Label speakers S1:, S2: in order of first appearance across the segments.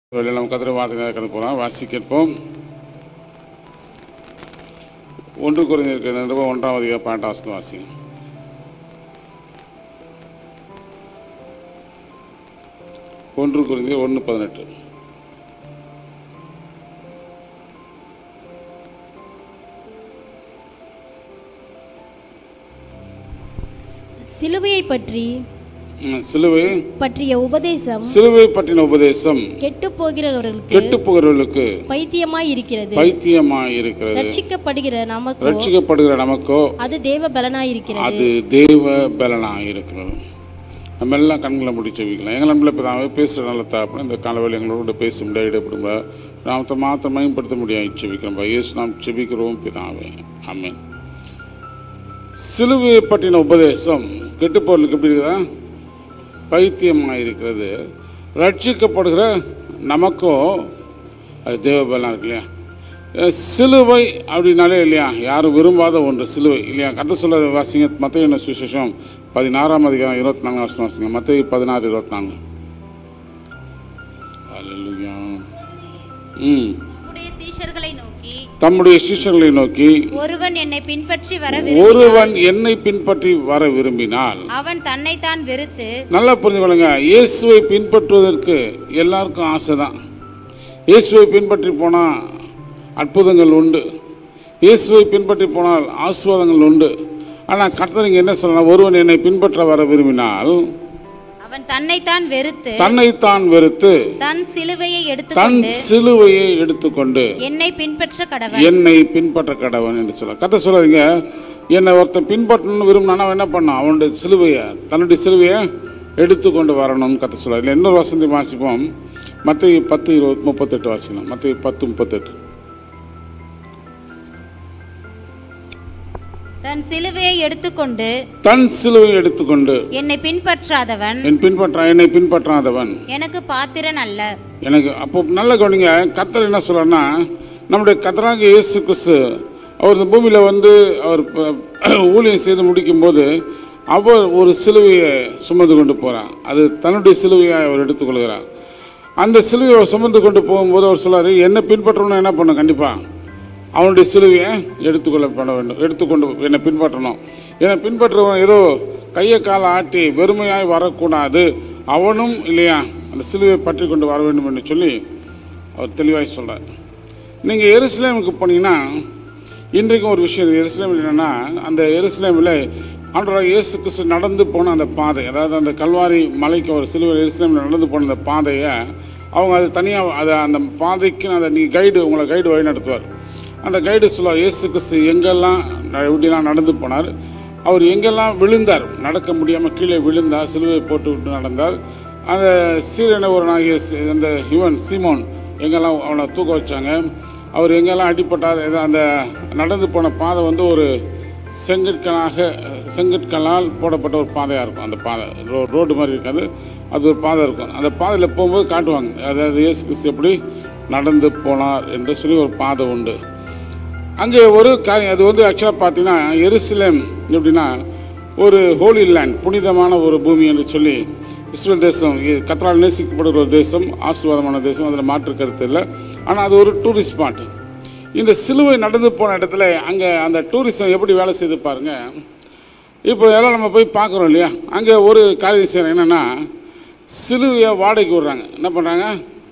S1: வெளியில் நம்ம கத்திர வார்த்தை கடந்து போகிறோம் வாசி கேட்போம் ஒன்று குறைஞ்சிருக்க நிருபம் ஒன்றாம் அதிகாரம் பன்னெண்டாம் வசனம் வாசி ஒன்று குறைஞ்சி ஒன்று பதினெட்டு
S2: சிலுவையை பற்றி
S1: ம், சிலுவை
S2: பற்றிய உபதேசம்
S1: சிலுவை பற்றின உபதேசம்
S2: கெட்டு போகிறவர்களுக்கு
S1: கெட்டு போகிறவர்களுக்கு
S2: பைத்தியமாய் இருக்கிறது
S1: பைத்தியமாய் இருக்கிறது
S2: ரட்சிக்கப்படுகிற நமக்கு
S1: ரட்சிக்கப்படுகிற நமக்கோ
S2: அது தேவ பலனாய் இருக்கிறது
S1: அது தேவ பலனாக இருக்கிறது நம்ம எல்லாம் கண்களை முடிச்சு வைக்கலாம் எங்கள் நண்பர்கள் இப்போ நான் பேசுகிற நல்ல தாப்புனா இந்த காலவேளை எங்களோட பேச முடியாது இடைப்படுங்க நாமத்தை மாத்திரம் மேம்படுத்த முடியாது செபிக்கிறோம் இயேசு நாம் செபிக்கிறோம் பிதாவே ஆமென் சிலுவையை பற்றின உபதேசம் கெட்டுப்பொருளுக்கு எப்படி இருக்குதா பைத்தியமாக இருக்கிறது ரட்சிக்கப்படுகிற நமக்கும் அது தேவபலம் இருக்கு இல்லையா அஹ் சிலுவை அப்படின்னாலே இல்லையா யாரும் விரும்பாத ஒன்று சிலுவை இல்லையா கதை சொல்ல வாசிங்க மத்திய என்ன சுவிசேஷம் பதினாறாம் அதிகாரம் இருபத்தி நான்கு வருஷம் வாசிங்க மத்திய பதினாறு இருபத்தி நான்கு அல்லேலூயா. ம்
S3: உடைய சீஷர்களை நோக்கி
S1: தம்முடைய சிஷ்யர்களை நோக்கி
S3: ஒருவன் என்னை பின்பற்றி வர
S1: ஒருவன் என்னை பின்பற்றி வர விரும்பினால்
S3: அவன் தன்னைத்தான் வெறுத்து
S1: நல்லா புரிஞ்சுக்கொள்ளுங்க இயேசுவை பின்பற்றுவதற்கு எல்லாருக்கும் ஆசை தான் இயேசுவை பின்பற்றி போனால் அற்புதங்கள் உண்டு இயேசுவை பின்பற்றி போனால் ஆசீர்வாதங்கள் உண்டு ஆனால் கர்த்தர் இங்க என்ன சொல்லலாம் ஒருவன் என்னை பின்பற்ற வர விரும்பினால்
S3: அவன் தன்னைத்தான் வெறுத்து
S1: தன்னைத்தான் வெறுத்து
S3: தன் சிலுவையை
S1: தன்
S3: எடுத்துக்கொண்டு
S1: சிலுவையை எடுத்துக்கொண்டு
S3: என்னை பின்பற்ற கடவன்
S1: என்னை பின்பற்ற கடவன் என்று சொல்ல கதை சொல்லாதீங்க என்னை ஒருத்தன் பின்பற்றணும்னு விரும்பினா அவன் என்ன பண்ணான் அவனுடைய சிலுவையை தன்னுடைய சிலுவையை எடுத்துக்கொண்டு வரணும்னு கதை சொல்ல இல்லை இன்னொரு வசந்தி வாசிப்போம் மற்ற பத்து இருபது முப்பத்தெட்டு வாசிக்கணும் மற்ற பத்து முப்பத்தெட்டு
S3: தன் சிலுவையை எடுத்துக்கொண்டு
S1: தன் சிலுவையை எடுத்துக்கொண்டு
S3: என்னை பின்பற்றாதவன்
S1: என் பின்பற்ற என்னை பின்பற்றாதவன்
S3: எனக்கு பாத்திரன் அல்ல
S1: எனக்கு அப்போ நல்ல கவனிங்க கத்தர் என்ன சொல்றாருன்னா நம்முடைய கத்தராக இயேசு கிறிஸ்து அவர் இந்த பூமியில் வந்து அவர் ப- ஊழியம் செய்து முடிக்கும்போது அவர் ஒரு சிலுவையை சுமந்து கொண்டு போகிறார் அது தன்னுடைய சிலுவையை அவர் எடுத்துக்கொள்கிறார் அந்த சிலுவையை அவர் சுமந்து கொண்டு போகும்போது அவர் சொல்றாரு என்னை பின்பற்றணும் என்ன பண்ணும் கண்டிப்பாக அவனுடைய சிலுவையை எடுத்துக்கொள்ள பண்ண வேண்டும் எடுத்துக்கொண்டு என்னை பின்பற்றணும் என்னை பின்பற்றுவன் ஏதோ கையை காலை ஆட்டி வெறுமையாய் வரக்கூடாது அவனும் இல்லையா அந்த சிலுவையை பற்றி கொண்டு வர வேண்டும் என்று சொல்லி அவர் தெளிவாய் சொல்கிறார் நீங்கள் எருசலேமுக்கு போனீங்கன்னா இன்றைக்கும் ஒரு விஷயம் எருசலேமில் என்னென்னா அந்த எருசலேமில் ஆண்டவராக இயேசு கிறிஸ்து நடந்து போன அந்த பாதை அதாவது அந்த கல்வாரி மலைக்கு ஒரு சிலுவையில் எருசலேமில் நடந்து போன அந்த பாதையை அவங்க அது தனியாக அதை அந்த பாதைக்கு அதை நீ கைடு உங்களை கைடு வழி நடத்துவார் அந்த கைடு சொல்லுவார் இயேசு கிறிஸ்து எங்கெல்லாம் ந- எப்படிலாம் நடந்து போனார் அவர் எங்கெல்லாம் விழுந்தார் நடக்க முடியாமல் கீழே விழுந்தார் சிலுவையை போட்டு விட்டு நடந்தார் அந்த சீரனை ஒரு நாகிய சி- அந்த இவன் சீமோன் எங்கெல்லாம் அவனை தூக்க வச்சாங்க அவர் எங்கெல்லாம் அடிபட்டார் ஏதோ அந்த நடந்து போன பாதை வந்து ஒரு செங்கற்களாக செங்கற்களால் போடப்பட்ட ஒரு பாதையாக இருக்கும் அந்த பாதை ரோ ரோடு மாதிரி இருக்காது அது ஒரு பாதை இருக்கும் அந்த பாதையில் போகும்போது காட்டுவாங்க அதாவது இயேசு கிறிஸ்து எப்படி நடந்து போனார் என்று சொல்லி ஒரு பாதை உண்டு அங்கே ஒரு காரியம் அது வந்து ஆக்சுவலாக பார்த்தீங்கன்னா எருசலேம் எப்படின்னா ஒரு ஹோலி லேண்ட் புனிதமான ஒரு பூமி என்று சொல்லி இஸ்ரேல் தேசம் இது கத்தரால் நேசிக்கப்படுகிற ஒரு தேசம் ஆசீர்வாதமான தேசம் அதில் மாற்று கருத்து இல்லை ஆனால் அது ஒரு டூரிஸ்ட் ஸ்பாட் இந்த சிலுவை நடந்து போன இடத்துல அங்கே அந்த டூரிசம் எப்படி வேலை செய்து பாருங்க இப்போ எல்லாம் நம்ம போய் பார்க்குறோம் இல்லையா அங்கே ஒரு காரியம் செய்கிறோம் என்னென்னா சிலுவையை வாடகைக்கு விடுறாங்க என்ன பண்ணுறாங்க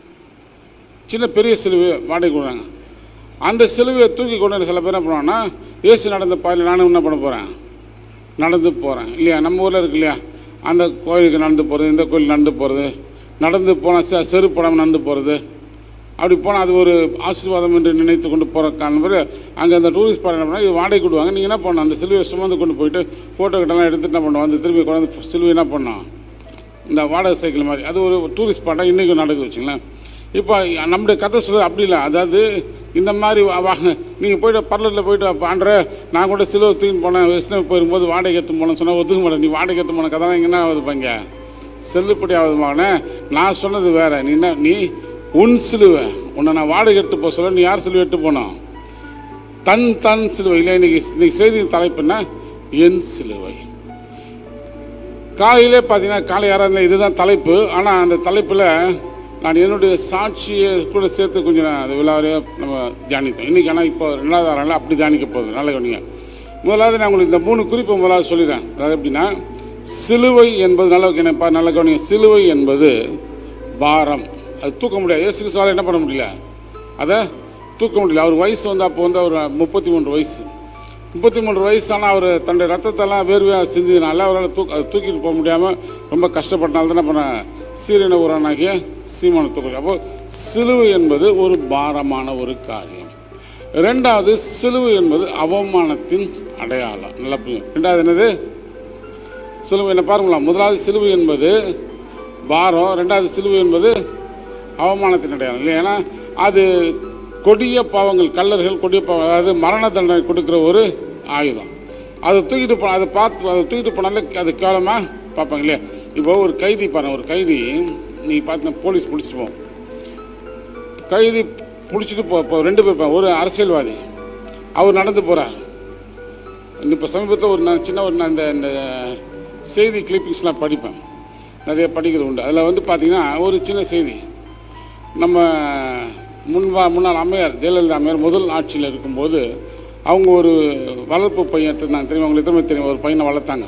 S1: சின்ன பெரிய சிலுவை வாடகைக்கு விடுறாங்க அந்த சிலுவையை தூக்கி கொண்டு வந்து சில பேர் என்ன பண்ணுவாங்கன்னா இயேசு நடந்த பாதையில் நானும் என்ன பண்ண போகிறேன் நடந்து போகிறேன் இல்லையா நம்ம ஊரில் இருக்கு இல்லையா அந்த கோயிலுக்கு நடந்து போகிறது இந்த கோயிலுக்கு நடந்து போகிறது நடந்து போனால் செ செருப்படம் நடந்து போகிறது அப்படி போனால் அது ஒரு ஆசீர்வாதம் என்று நினைத்து கொண்டு போகிற காரணம் அங்கே அந்த டூரிஸ்ட் பாடம் என்ன பண்ணால் இது வாடகை விடுவாங்க நீங்கள் என்ன பண்ணணும் அந்த சிலுவையை சுமந்து கொண்டு போயிட்டு ஃபோட்டோ கிட்டலாம் எடுத்துட்டு என்ன பண்ணுவோம் வந்து திரும்பி கொண்டு வந்து சிலுவை என்ன பண்ணோம் இந்த வாடகை சைக்கிள் மாதிரி அது ஒரு டூரிஸ்ட் ஸ்பாட்டாக இன்றைக்கும் நடக்குது வச்சுங்களேன் இப்போ நம்முடைய கதை சொல்ல அப்படி இல்லை அதாவது இந்த மாதிரி வா- வாங்க நீங்கள் போய்ட்டு பர்லரில் போயிட்டு பண்ணுற நான் கூட சிலுவை தூக்கின்னு போனேன் விஷ்ணு போயிருக்கும்போது வாடகை எடுத்து போனேன்னு சொன்னால் ஒத்துக்க மாட்டேன் நீ வாடகை எடுத்து போன கதை என்ன ஆகுது பங்க செல்லுப்படி ஆகுது மகனே நான் சொன்னது வேற நீ என்ன நீ உன் சிலுவை உன்னை நான் வாடகை எடுத்து போக சொல்ல நீ யார் சிலுவை எடுத்து போனோம் தன் தன் சிலுவை இல்லை இன்னைக்கு இன்னைக்கு செய்தி தலைப்பு என்ன என் சிலுவை காலையிலே பார்த்தீங்கன்னா காலை யாராவது இதுதான் தலைப்பு ஆனால் அந்த தலைப்பில் நான் என்னுடைய சாட்சியை கூட சேர்த்து கொஞ்சம் நான் அது விழாவையாக நம்ம தியானித்தோம் இன்றைக்கி ஆனால் இப்போ ரெண்டாவது ஆறால அப்படி தியானிக்க போகுது நல்ல கவனிங்க முதலாவது நான் உங்களுக்கு இந்த மூணு குறிப்பை முதலாவது சொல்லிடுறேன் அதாவது எப்படின்னா சிலுவை என்பது நல்ல கவனிப்பா நல்ல கவனிங்க சிலுவை என்பது பாரம் அது தூக்க முடியாது இயேசு கிறிஸ்துவால என்ன பண்ண முடியல அதை தூக்க முடியல அவர் வயசு வந்து அப்போ வந்து அவர் முப்பத்தி மூன்று வயசு முப்பத்தி மூன்று வயசான அவர் தன்னுடைய ரத்தத்தெல்லாம் வேர்வையாக சிந்தினால அவரால் தூக்க அதை தூக்கிட்டு போக முடியாமல் ரொம்ப கஷ்டப்பட்டனால தான் பண்ண சீரன ஊரானாகிய சீமான தூக்க அப்போ சிலுவை என்பது ஒரு பாரமான ஒரு காரியம் ரெண்டாவது சிலுவை என்பது அவமானத்தின் அடையாளம் நல்லா புரியும் ரெண்டாவது என்னது சிலுவை என்ன பாருங்களா முதலாவது சிலுவை என்பது பாரம் ரெண்டாவது சிலுவை என்பது அவமானத்தின் அடையாளம் இல்லை ஏன்னா அது கொடிய பாவங்கள் கல்லர்கள் கொடிய பாவம் அதாவது மரண தண்டனை கொடுக்குற ஒரு ஆயுதம் அதை தூக்கிட்டு போ அதை பார்த்து அதை தூக்கிட்டு போனாலே அது கேவலமாக பார்ப்பாங்க இல்லையா இப்போ ஒரு கைதி பாருங்க ஒரு கைதி நீ பார்த்து போலீஸ் பிடிச்சிட்டு போவோம் கைதி பிடிச்சிட்டு போ இப்போ ரெண்டு பேர் இருப்பாங்க. ஒரு அரசியல்வாதி அவர் நடந்து போகிறார் இப்போ சமீபத்தில் ஒரு நான் சின்ன ஒரு நான் இந்த இந்த செய்தி கிளிப்பிங்ஸ்லாம் படிப்பேன் நிறைய படிக்கிறது உண்டு அதில் வந்து பார்த்திங்கன்னா ஒரு சின்ன செய்தி நம்ம முன்பா முன்னாள் அம்மையார் ஜெயலலிதா அம்மையார் முதல் ஆட்சியில் இருக்கும்போது அவங்க ஒரு வளர்ப்பு பையன் இருந்தாங்க தெரியும் உங்களுக்கு எத்தனை தெரியும் ஒரு பையனை வளர்த்தாங்க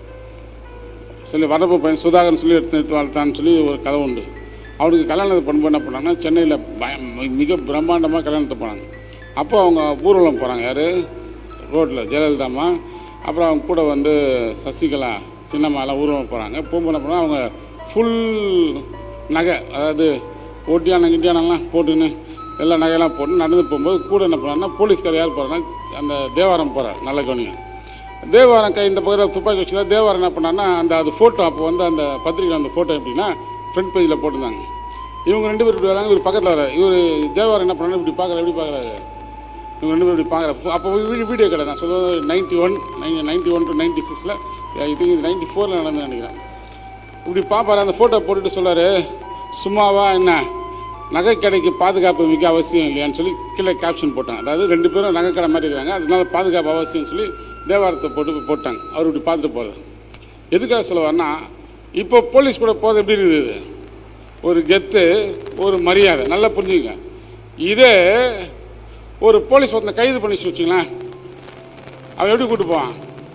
S1: சொல்லி வளர்ப்பு பையன் சுதாகரன் சொல்லி எடுத்து எடுத்து வளர்த்தான்னு சொல்லி ஒரு கதை உண்டு அவனுக்கு கல்யாணத்தை பண்ணும்போது என்ன பண்ணாங்கன்னா சென்னையில் பய மிக பிரம்மாண்டமாக கல்யாணத்தை போனாங்க அப்போ அவங்க ஊர்வலம் போகிறாங்க யார் ரோட்டில் ஜெயலலிதாம்மா அப்புறம் அவங்க கூட வந்து சசிகலா சின்னம்மாலாம் ஊர்வலம் போகிறாங்க போகும்போது என்ன பண்ணால் அவங்க ஃபுல் நகை அதாவது ஒட்டியானம் கிட்டியானம்லாம் போட்டுன்னு எல்லா நகையெல்லாம் போட்டு நடந்து போகும்போது கூட என்ன பண்ணாங்கன்னா போலீஸ்கார் யார் போகிறாங்கன்னா அந்த தேவாரம் போகிறார் நல்ல கவனிங்க தேவாரம் கை இந்த பக்கத்தில் துப்பாக்கி வச்சுருந்தா தேவாரம் என்ன பண்ணான்னா அந்த அது ஃபோட்டோ அப்போ வந்து அந்த பத்திரிக்கையில் அந்த ஃபோட்டோ எப்படின்னா ஃப்ரண்ட் பேஜில் போட்டிருந்தாங்க இவங்க ரெண்டு பேர் இப்படி வராங்க இவர் பக்கத்தில் வர இவர் தேவாரம் என்ன பண்ணாரு இப்படி பார்க்குற எப்படி பார்க்குறாரு இவங்க ரெண்டு பேரும் இப்படி பார்க்குற அப்போ வீடியோ வீடியோ கடை நான் சொல்கிறது ninety one ninety one to ninety சிக்ஸில் இது நைன்ட்டி ஃபோரில் நடந்து நினைக்கிறேன் இப்படி பார்ப்பாரு அந்த ஃபோட்டோ போட்டுட்டு சொல்றாரு சும்மாவா என்ன நகை கடைக்கு பாதுகாப்பு மிக அவசியம் இல்லையான்னு சொல்லி கீழே கேப்ஷன் போட்டாங்க அதாவது ரெண்டு பேரும் நகை கடை மாதிரி இருக்காங்க அதனால பாதுகாப்பு அவசியம்னு சொல்லி தேவாரத்தை போட்டு போட்டாங்க அவர் இப்படி பார்த்துட்டு போகிறது எதுக்காக சொல்லுவார்னா இப்போ போலீஸ் கூட போகிறது எப்படி இருக்குது ஒரு கெத்து ஒரு மரியாதை நல்லா புரிஞ்சுங்க இதே ஒரு போலீஸ் ஒருத்தனை கைது பண்ணி வச்சுங்களேன் அவன் எப்படி கூட்டு போவான்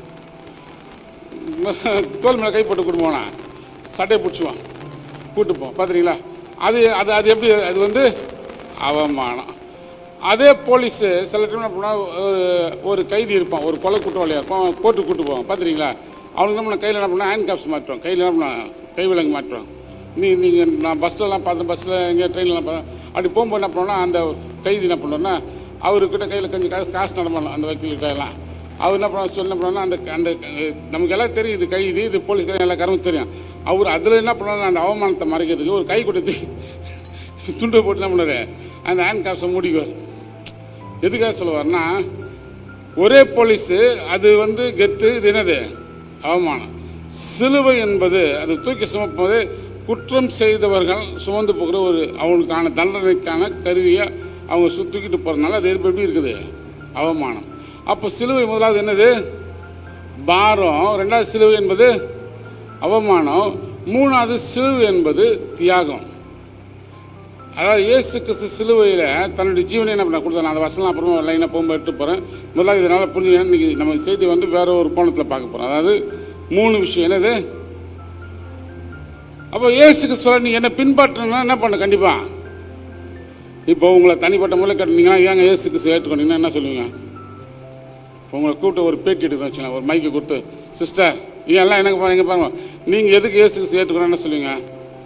S1: தோல் மேலே கை போட்டு கூட்டு போவானா சட்டையை பிடிச்சுவான் கூட்டு போவான் பார்த்துறீங்களா அது அது அது எப்படி அது வந்து அவமானம் அதே போலீஸு சில டைம் என்ன பண்ணுவான், ஒரு ஒரு கைதி இருப்பான் ஒரு கொலை குற்றவாளியாக இருப்பான் அவன் கோர்ட்டுக்கு கூட்டு போவான் பார்த்துறீங்களா அவனுக்கு என்ன பண்ண கையில் என்ன பண்ணால் ஹேண்ட் காப்ஸ் மாட்டுவான் கையில் என்ன பண்ண கை விலங்கு மாட்டுவான் நீ நீங்கள் நான் பஸ்லலாம் பார்த்தேன் பஸ்ஸில் எங்கேயா ட்ரெயின்லாம் பார்த்தேன் அப்படி போகும்போது என்ன பண்ணோன்னா அந்த கைதி என்ன பண்ணோன்னா அவர்கிட்ட கையில் கொஞ்சம் காசு காசு நடமாடலாம் அந்த வக்கீல்கிட்ட எல்லாம் அவர் என்ன பண்ண சொல்லி என்ன பண்ணா அந்த அந்த நமக்கு எல்லாம் தெரியும் இது கைது இது போலீஸ்காரங்க எல்லா கரமும் தெரியும் அவர் அதில் என்ன பண்ணாரு அந்த அவமானத்தை மறைக்கிறதுக்கு ஒரு கை கொடுத்து துண்டு போட்டு என்ன பண்ணாரு அந்த ஹேண்ட் காப்ஸை மூடிக்குவார் எதுக்காக சொல்லுவார்னா ஒரே போலீஸு அது வந்து கெத்து இது என்னது அவமானம் சிலுவை என்பது அது தூக்கி சுமப்பது குற்றம் செய்தவர்கள் சுமந்து போகிற ஒரு அவங்களுக்கான தண்டனைக்கான கருவியை அவங்க சு தூக்கிட்டு போகிறதுனால அது எப்படி எப்படி இருக்குது அவமானம் அப்போ சிலுவை முதலாவது என்னது பாரம் ரெண்டாவது சிலுவை என்பது அவமானம் மூணாவது சிலுவை என்பது தியாகம் அதாவது இயேசு கிறிஸ்து சிலுவையில் தன்னுடைய ஜீவனை என்ன பண்ண கொடுத்தாரு அந்த வசனம் அப்புறமா லைனாக போகும்போது எடுத்து போகிறேன் முதல்ல இதனால் புரிஞ்சு இன்னைக்கு நம்ம செய்தி வந்து வேற ஒரு கோணத்தில் பார்க்க போகிறோம் அதாவது மூணு விஷயம் என்னது அப்போ இயேசு கிறிஸ்துவ நீ என்ன பின்பற்றணும்னா என்ன பண்ண கண்டிப்பாக இப்போ உங்களை தனிப்பட்ட முறையில் கட்டினீங்கன்னா ஏங்க இயேசு கிறிஸ்து ஏற்றுக்கொண்டீங்கன்னா என்ன சொல்லுவீங்க இப்போ உங்களை கூப்பிட்டு ஒரு பேட்டி எடுக்க வச்சுக்கலாம் ஒரு மைக்கை கொடுத்து சிஸ்டர் நீ எல்லாம் எனக்கு பாருங்க பாருங்க நீங்கள் எதுக்கு இயேசு கிறிஸ்து ஏற்றுக்கணும் என்ன சொல்லுவீங்க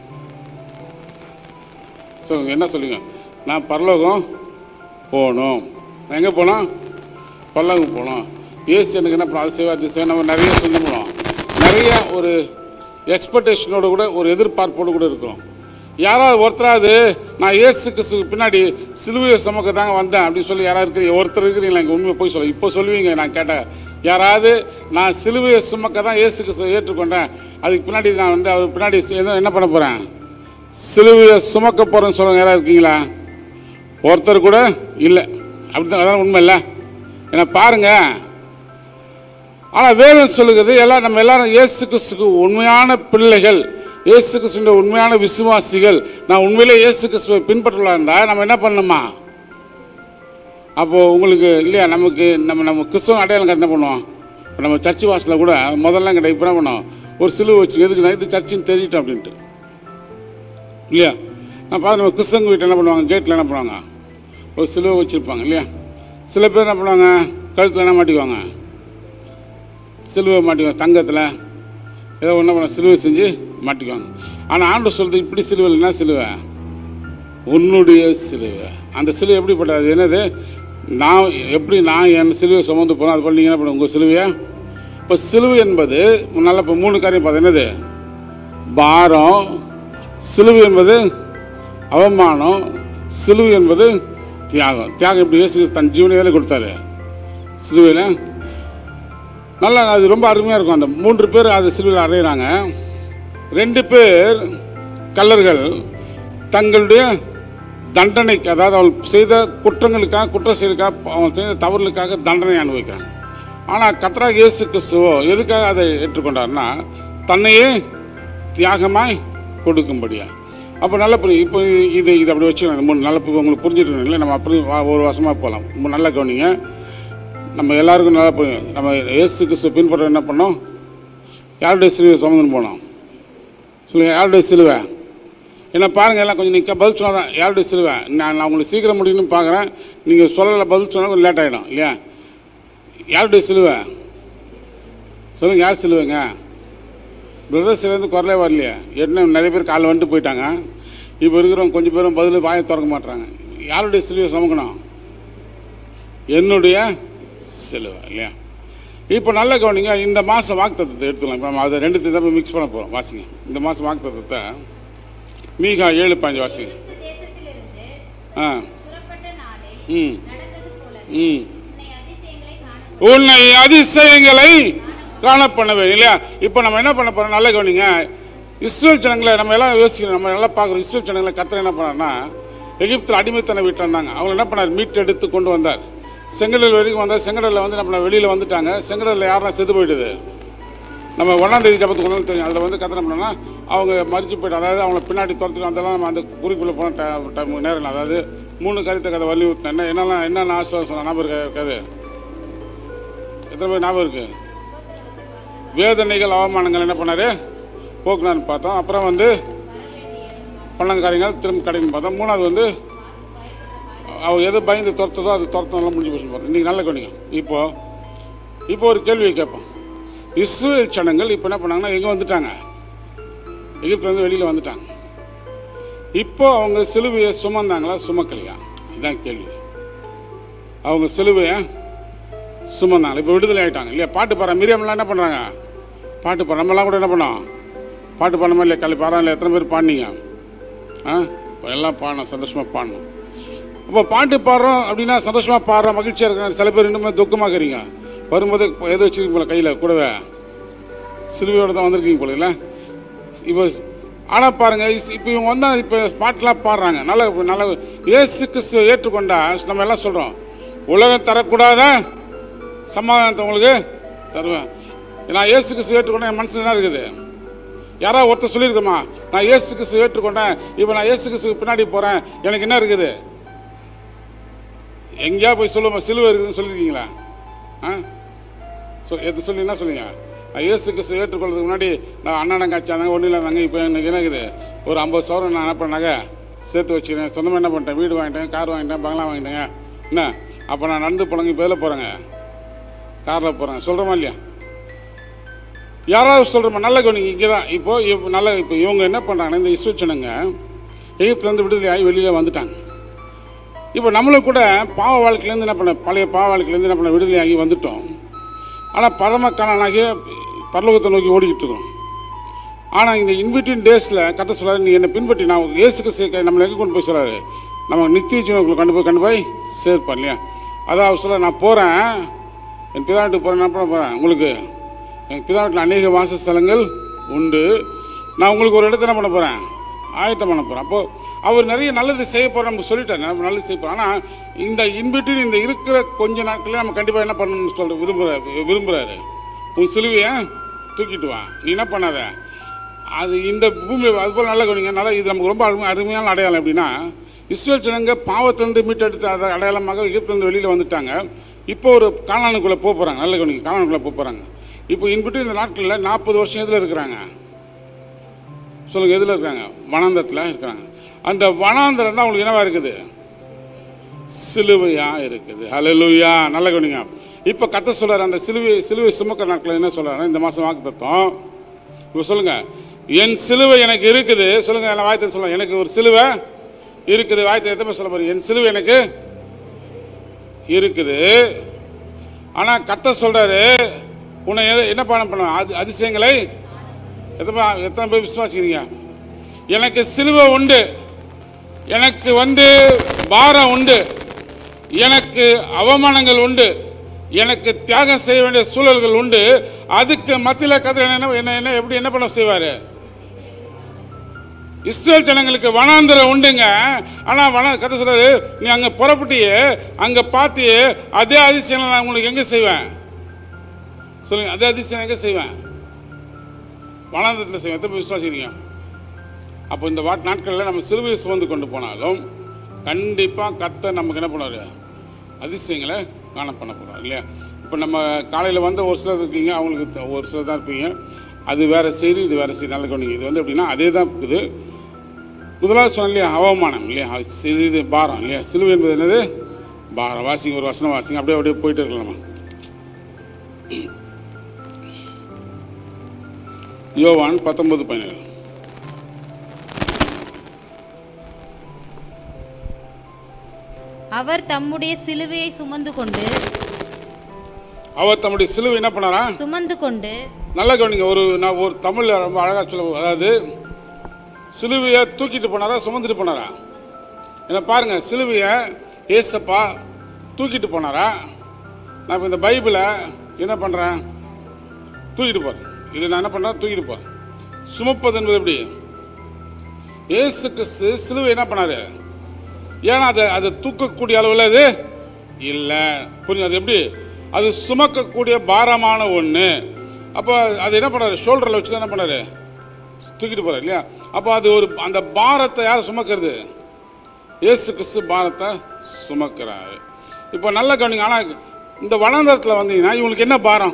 S1: சொல்லுங்க என்ன சொல்லுங்க நான் பரலோகம் போகணும் நான் எங்கே போனோம் பரலோகம் போகணும் ஏசு எனக்கு என்ன பண்ணணும் அது செய்வா அது செய்வா நம்ம நிறைய சொல்ல முடியும் நிறைய ஒரு எக்ஸ்பெக்டேஷனோட கூட ஒரு எதிர்பார்ப்போடு கூட இருக்கிறோம் யாராவது ஒருத்தராவது நான் இயேசு கிறிஸ்துக்கு பின்னாடி சிலுவையை சுமக்க தாங்க வந்தேன் அப்படின்னு சொல்லி யாராவது இருக்கிறீங்க ஒருத்தர் இருக்கிறீங்களா எனக்கு உண்மையை போய் சொல்ல இப்போ சொல்லுவீங்க நான் கேட்டேன் யாராவது நான் சிலுவையை சுமக்க தான் இயேசு கிறிஸ்துவை ஏற்றுக்கொண்டேன் அதுக்கு பின்னாடி நான் வந்து அவர் பின்னாடி எதுவும் என்ன பண்ண போகிறேன் சிலுவையை சுமக்க போகிறேன்னு சொல்லுங்க யாராவது இருக்கீங்களா ஒருத்தர் கூட இல்லை அப்படி தான் அதான் உண்மை இல்லை ஏன்னா பாருங்க ஆனால் வேதம் சொல்லுகிறது எல்லாம் நம்ம எல்லாரும் இயேசு கிறிஸ்துக்கு உண்மையான பிள்ளைகள் இயேசு கிறிஸ்துவின் உண்மையான விசுவாசிகள் நான் உண்மையிலே இயேசு கிறிஸ்துவை பின்பற்றலாம் இருந்தால் நம்ம என்ன பண்ணணுமா அப்போது உங்களுக்கு இல்லையா நமக்கு நம்ம நம்ம கிறிஸ்தவ அடையாளம் என்ன பண்ணுவோம் இப்போ நம்ம சர்ச்சு வாசலில் கூட முதல்ல கிடையாது இப்போ என்ன பண்ணோம் ஒரு சிலுவை வச்சு எதுக்கு இது சர்ச்சுன்னு தெரியட்டும் அப்படின்ட்டு இல்லையா நான் பார்த்து நம்ம கிறிஸ்தவங்க வீட்டில் என்ன பண்ணுவாங்க கேட்டில் என்ன பண்ணுவாங்க ஒரு சிலுவை வச்சுருப்பாங்க இல்லையா சில பேர் என்ன பண்ணுவாங்க கழுத்தில் என்ன மாட்டிக்குவாங்க சிலுவை மாட்டிக்குவாங்க தங்கத்தில் ஏதோ ஒன்று பண்ண சிலுவை செஞ்சு மாட்டிக்குவாங்க ஆனால் ஆண்டு சொல்கிறது இப்படி சிலுவை என்ன சிலுவை உன்னுடைய சிலுவை அந்த சிலுவை எப்படிப்பட்டது அது என்னது நான் எப்படி நான் என் சிலுவை சுமந்து போகிறேன் அது போல் நீங்கள் என்ன பண்ணுங்க உங்கள் சிலுவையை இப்போ சிலுவை என்பது நல்லா இப்போ மூணு காரியம் பார்த்தா என்னது பாரம் சிலுவை என்பது அவமானம் சிலுவை என்பது தியாகம் தியாகம் எப்படி இயேசு கிறிஸ்து தன் ஜீவனையில கொடுத்தாரு சிலுவையில் நல்லா அது ரொம்ப அருமையாக இருக்கும் அந்த மூன்று பேர் அது சிலுவையில் அறையிறாங்க ரெண்டு பேர் கல்லர்கள் தங்களுடைய தண்டனைக்கு அதாவது அவள் செய்த குற்றங்களுக்காக குற்ற செயலுக்காக அவன் செய்த தவறுகளுக்காக தண்டனை அனுபவிக்கிறாங்க ஆனால் கத்ரா இயேசு கிறிஸ்துவோ எதுக்காக அதை ஏற்றுக்கொண்டார்னா தன்னையே தியாகமாய் கொடுக்கும்படியா அப்போ நல்ல புரியும் இப்போ இது இது அப்படி வச்சுக்கலாம் மூணு நல்ல பு- உங்களுக்கு புரிஞ்சுட்டு நம்ம அப்படி வா- ஒரு வருஷமாக போகலாம் ரொம்ப நல்லா கவனிங்க நம்ம எல்லாருக்கும் நல்லா புரியும் நம்ம இயேசு கிறிஸ்துவ பின்பற்ற என்ன பண்ணோம் யாருடைய சிலுவை சுமந்துன்னு போனோம் சொல்லுங்க யாருடைய சிலுவை என்ன பாருங்கள் எல்லாம் கொஞ்சம் நிற்க பதில் சொன்னால் தான் யாருடைய சிலுவை நான் நான் உங்களுக்கு சீக்கிரம் முடியும்னு பார்க்குறேன் நீங்கள் சொல்லலை பதில் சொன்னால் கொஞ்சம் லேட் ஆகிடும் இல்லையா யாருடைய சிலுவை சொல்லுங்கள் யார் சிலுவைங்க பிரதர்ஸ் வந்து குரலே வரலையே என்ன நிறைய பேர் காலைல வந்துட்டு போயிட்டாங்க இப்போ இருக்கிறவங்க கொஞ்சம் பேரும் பதில் வாயை திறக்க மாட்றாங்க யாருடைய சிலுவையை சுமக்கணும் என்னுடைய சிலுவை இல்லையா இப்போ நல்ல கவனிங்க இந்த மாதம் வாக்குத்தத்தத்தை எடுத்துக்கலாம் இப்போ நம்ம அதை ரெண்டு தடவை மிக்ஸ் பண்ண போகிறோம் வாசிங்க இந்த மாதம் வாக்குத்தத்தத்தை மீகா ஏழு பாஞ்சு வாசிங்க
S3: தேசத்திலிருந்து
S1: ஆ
S3: புறப்பட்ட நாளில்
S1: ம்
S3: நடந்தது போல
S1: ம்
S3: உன்னை அதிசயங்களை காண
S1: உன்னை அதிசயங்களை காணப்பண்ணவே இல்லையா இப்போ நம்ம என்ன பண்ண போறோம் நல்ல கவனிங்க இஸ்ரேல் ஜனங்களை நம்ம எல்லாம் யோசிக்கணும் நம்ம நல்லா பார்க்குறோம் இஸ்ரேல் ஜனங்களை கத்தர் என்ன பண்ணார்னா எகிப்தில் அடிமைத்தன வீட்டில் இருந்தாங்க அவங்க என்ன பண்ணார் மீட் எடுத்து கொண்டு வந்தார் செங்கடல் வரைக்கும் வந்தார் செங்கடலில் வந்து நம்ம வெளியில் வந்துட்டாங்க செங்கடலில் யாரெல்லாம் செத்து போயிடுது நம்ம ஒன்றாம் தேதி ஜபத்துக்கு கொண்டு வந்து தெரியும் அதில் வந்து கத்தனை பண்ணோம்னா அவங்க மறிச்சு போயிட்டு அதாவது அவங்கள பின்னாடி துரத்துட்டு அதெல்லாம் நம்ம அந்த குறிப்பில் போன டைம் டைம் நேரம் இல்லை. அதாவது மூணு கருத்தை கதை வலியுறுத்தினேன் என்ன என்னெல்லாம் என்னென்ன ஆசிரியர் சொன்ன ஞாபகம் இருக்கா இருக்காது எத்தனை பேர் ஞாபகம் இருக்கு வேதனைகள் அவமானங்கள் என்ன பண்ணாரு போக்குனார்னு பார்த்தோம் அப்புறம் வந்து பள்ளங்காரியங்கள் திரும்ப கடைன்னு பார்த்தோம் மூணாவது வந்து அவங்க எது பயந்து துரத்துதோ அது துரத்தலாம் முடிஞ்சு போச்சு போகிறோம் இன்றைக்கி நல்ல கவனிங்க இப்போ இப்போ ஒரு கேள்வியை கேட்போம் இஸ்ரேல் ஜனங்கள் இப்போ என்ன பண்ணாங்கன்னா எங்கே வந்துட்டாங்க எகிப்துல இருந்து வெளியில் வந்துட்டாங்க இப்போ அவங்க சிலுவையை சுமந்தாங்களா சுமக்கலையா இதுதான் கேள்வி அவங்க சிலுவையை சுமந்தாங்க இப்போ விடுதலை ஆயிட்டாங்க இல்லையா பாட்டு பாடுற மிரியாமெல்லாம் என்ன பண்ணுறாங்க பாட்டு பாடுற நம்மலாம் கூட என்ன பண்ணோம் பாட்டு பாடணுமா இல்லையா கல்வி பாடம் எத்தனை பேர் பாடினீங்க ஆ இப்போ எல்லாம் பாடணும் சந்தோஷமாக பாடணும் அப்போ பாட்டு பாடுறோம் அப்படின்னா சந்தோஷமாக பாடுறோம் மகிழ்ச்சியாக இருக்கிறாங்க சில பேர் இன்னுமே துக்கமாக இருக்கிறீங்க வரும்போது எது வச்சுருக்கீங்க போல கையில் கூடவே சிலுவையோட தான் வந்திருக்கீங்க போல இல்லை இப்போ ஆனால் பாருங்கள் இப்போ இவங்க வந்தால் இப்போ பாட்டெலாம் பாடுறாங்க நல்ல நல்ல இயேசு கிறிஸ்துவை ஏற்றுக்கொண்டா நம்ம எல்லாம் சொல்கிறோம் உலகம் தரக்கூடாத சமாதானத்தை உங்களுக்கு தருவேன் நான் இயேசு கிறிஸ்துவை ஏற்றுக்கொண்டேன் என் மனசில் என்ன இருக்குது யாராவது ஒருத்தர் சொல்லியிருக்கோமா நான் இயேசு கிறிஸ்துவை ஏற்றுக்கொண்டேன் இப்போ நான் இயேசு கிறிஸ்துவுக்கு பின்னாடி போகிறேன் எனக்கு என்ன இருக்குது எங்கேயா போய் சொல்லுவோம் சிலுவை இருக்குதுன்னு சொல்லியிருக்கீங்களா ஆ சொல் எது சொல்லி என்ன சொல்லுங்க நான் இயேசு கிறிஸ்து ஏற்றுக்கொள்றதுக்கு முன்னாடி நான் அண்ணன் காய்ச்சாங்க ஒன்றும் இல்லாதாங்க இப்போ எனக்கு என்ன இருக்குது ஒரு ஐம்பது சவரம் நான் என்ன பண்ணாங்க சேர்த்து வச்சுக்கிறேன் சொந்தமாக என்ன பண்ணிட்டேன் வீடு வாங்கிட்டேன் கார் வாங்கிட்டேன் பங்களா வாங்கிட்டேங்க என்ன அப்போ நான் நடந்து போனங்க இப்போ எதில் போகிறேங்க காரில் போகிறேன் சொல்கிறோமா இல்லையா யாராவது சொல்கிறோமா நல்ல கவனிங்க இங்கே தான் இப்போது இப்போ நல்ல இப்போ இவங்க என்ன பண்ணுறாங்கன்னா இந்த இஸ்வச்சனுங்க எகிப்துலேருந்து விடுதலை ஆகி வெளியில் வந்துட்டாங்க இப்போ நம்மளும் கூட பாவ வாழ்க்கையிலேருந்து என்ன பண்ண பழைய பாவ வாழ்க்கையிலேருந்து என்ன பண்ண விடுதலை ஆகி வந்துட்டோம் ஆனால் பரமக்காரனாகிய பரலோகத்தை நோக்கி ஓடிக்கிட்டு இருக்கோம் ஆனால் இந்த இன்பிட்வீன் டேஸில் கத்த சொல்றாரு நீ என்னை பின்பற்றி நான் இயேசுக்கு சேர்க்க நம்மளை எங்கே கொண்டு போய் சொல்கிறாரு நம்ம நித்திய ஜீவனுக்குள்ள கொண்டு போய் கொண்டு போய் சேர்ப்பான் இல்லையா அதான் அவர் சொல்ல நான் போகிறேன் என் பிதா வீட்டுக்கு போகிறேன் என்ன பண்ண போகிறேன் உங்களுக்கு என் பிதா வீட்டில் அநேக வாசஸ்தலங்கள் உண்டு நான் உங்களுக்கு ஒரு இடத்த என்ன பண்ண போகிறேன் ஆயத்தம் பண்ண போகிறேன் அப்போது அவர் நிறைய நல்லது செய்ய போகிறோம் நம்ம சொல்லிட்டார் நம்ம நல்லது செய்ய போகிறோம் ஆனால் இந்த இன்பிட்வீன் இந்த இருக்கிற கொஞ்ச நாட்களில் நம்ம கண்டிப்பாக என்ன பண்ணணும்னு சொல்கிற விரும்புகிற விரும்புகிறாரு உன் சிலுவையை தூக்கிட்டு வா நீ என்ன பண்ணாத அது இந்த பூமி அது போல் நல்ல கவனிங்க நல்லா இது நமக்கு ரொம்ப அருமை அருமையான அடையாளம் எப்படின்னா இஸ்ரேல் ஜனங்க பாவத்திலிருந்து மீட்டெடுத்து அதை அடையாளமாக எகிப்திலிருந்து வெளியில் வந்துட்டாங்க இப்போ ஒரு காணானுக்குள்ளே போக போகிறாங்க நல்ல கவனிங்க காணானுக்குள்ளே போக போகிறாங்க இப்போ இன்பிட்டு இந்த நாட்களில் நாற்பது வருஷம் எதில் இருக்கிறாங்க சொல்லுங்கள் எதில் இருக்காங்க வனாந்தரத்தில் இருக்கிறாங்க அந்த வனாந்தரம் தான் அவங்களுக்கு என்னவா இருக்குது சிலுவையா இருக்குது ஹalleluya நல்ல கவனிங்க இப்போ கத்த சொல்றாரு அந்த சிலுவை சிலுவை சுமக்கிற நாட்கள் என்ன சொல்றாரு இந்த மாதம் வாக்கு தத்துவம் இப்போ சொல்லுங்க என் சிலுவை எனக்கு இருக்குது சொல்லுங்க எல்லாம் வாய்த்தை சொல்லுங்க எனக்கு ஒரு சிலுவை இருக்குது வாய்த்தை எத்தனை சொல்ல போறீங்க என் சிலுவை எனக்கு இருக்குது ஆனால் கத்த சொல்றாரு உன்னை எது- என்ன பண்ண பண்ண அது அதிசயங்களை எத்தனை எத்தனை பேர் விசுவாசிக்கிறீங்க எனக்கு சிலுவை உண்டு எனக்கு வந்து பாரம் உண்டு எனக்கு அவமானங்கள் உண்டு எனக்கு தியாகம் செய்ய வேண்டிய சூழல்கள் உண்டு அதுக்கு மத்தியில் கதிர என்ன என்ன என்ன எப்படி என்ன பண்ண செய்வார் இஸ்ரேல் ஜனங்களுக்கு வனாந்திரம் உண்டுங்க ஆனால் வன கதை சொல்றாரு நீ அங்கே புறப்பட்டியே அங்கே பார்த்தியே அதே அதிசயம் நான் உங்களுக்கு எங்கே செய்வேன் சொல்லுங்க அதே அதிசயம் எங்கே செய்வேன் வனாந்திரத்தில் செய்வேன் எத்தனை பேர் விசுவாசிக்கிறீங்க அப்போ இந்த வாட் நாட்களில் நம்ம சிலுவையை சுமந்து கொண்டு போனாலும் கண்டிப்பாக கத்த நமக்கு என்ன பண்ணுவார் அதிசயங்களை காண பண்ண போகிறார் இல்லையா இப்போ நம்ம காலையில் வந்து ஒரு சிலர் இருக்கீங்க அவங்களுக்கு த- ஒரு சிலர் தான் இருப்பீங்க அது வேறு செய்தி இது வேறு செய்தி நல்ல கவனிங்க இது வந்து எப்படின்னா அதே தான் இருக்குது முதலாவது சொன்ன இல்லையா அவமானம் இல்லையா அது இது இது பாரம் இல்லையா சிலுவை என்பது என்னது பாரம் வாசிங்க ஒரு வசனம் வாசிங்க அப்படியே அப்படியே போயிட்டு இருக்கலாம் நம்ம யோவான் பத்தொன்பது பதினேழு
S3: அவர் தம்முடைய சிலுவையை சுமந்து கொண்டு
S1: அவர் தம்முடைய சிலுவை என்ன பண்ணாரா
S3: சுமந்து கொண்டு
S1: நல்லா கவனிங்க ஒரு நான் ஒரு தமிழில் ரொம்ப அழகாக சொல்ல அதாவது சிலுவையை தூக்கிட்டு போனாரா சுமந்துட்டு போனாரா என்ன பாருங்க சிலுவையை ஏசப்பா தூக்கிட்டு போனாரா நான் இப்போ இந்த பைபிளை என்ன பண்ணுறேன் தூக்கிட்டு போகிறேன் இது நான் என்ன பண்ணுறேன் தூக்கிட்டு போகிறேன் சுமப்பது என்பது எப்படி ஏசு கிறிஸ்து சிலுவை என்ன பண்ணாரு ஏன்னா அதை அதை தூக்கக்கூடிய அளவில் அது இல்லை புரியுது அது எப்படி அது சுமக்கக்கூடிய பாரமான ஒன்று அப்போ அது என்ன பண்ணாரு ஷோல்டரில் வச்சு தான் என்ன பண்ணாரு தூக்கிட்டு போறாரு இல்லையா அப்போ அது ஒரு அந்த பாரத்தை யார் சுமக்கிறது இயேசு கிறிஸ்து பாரத்தை சுமக்கிறாரு இப்போ நல்ல கவனிங்க ஆனால் இந்த வனாந்தரத்தில் வந்தீங்கன்னா இவங்களுக்கு என்ன பாரம்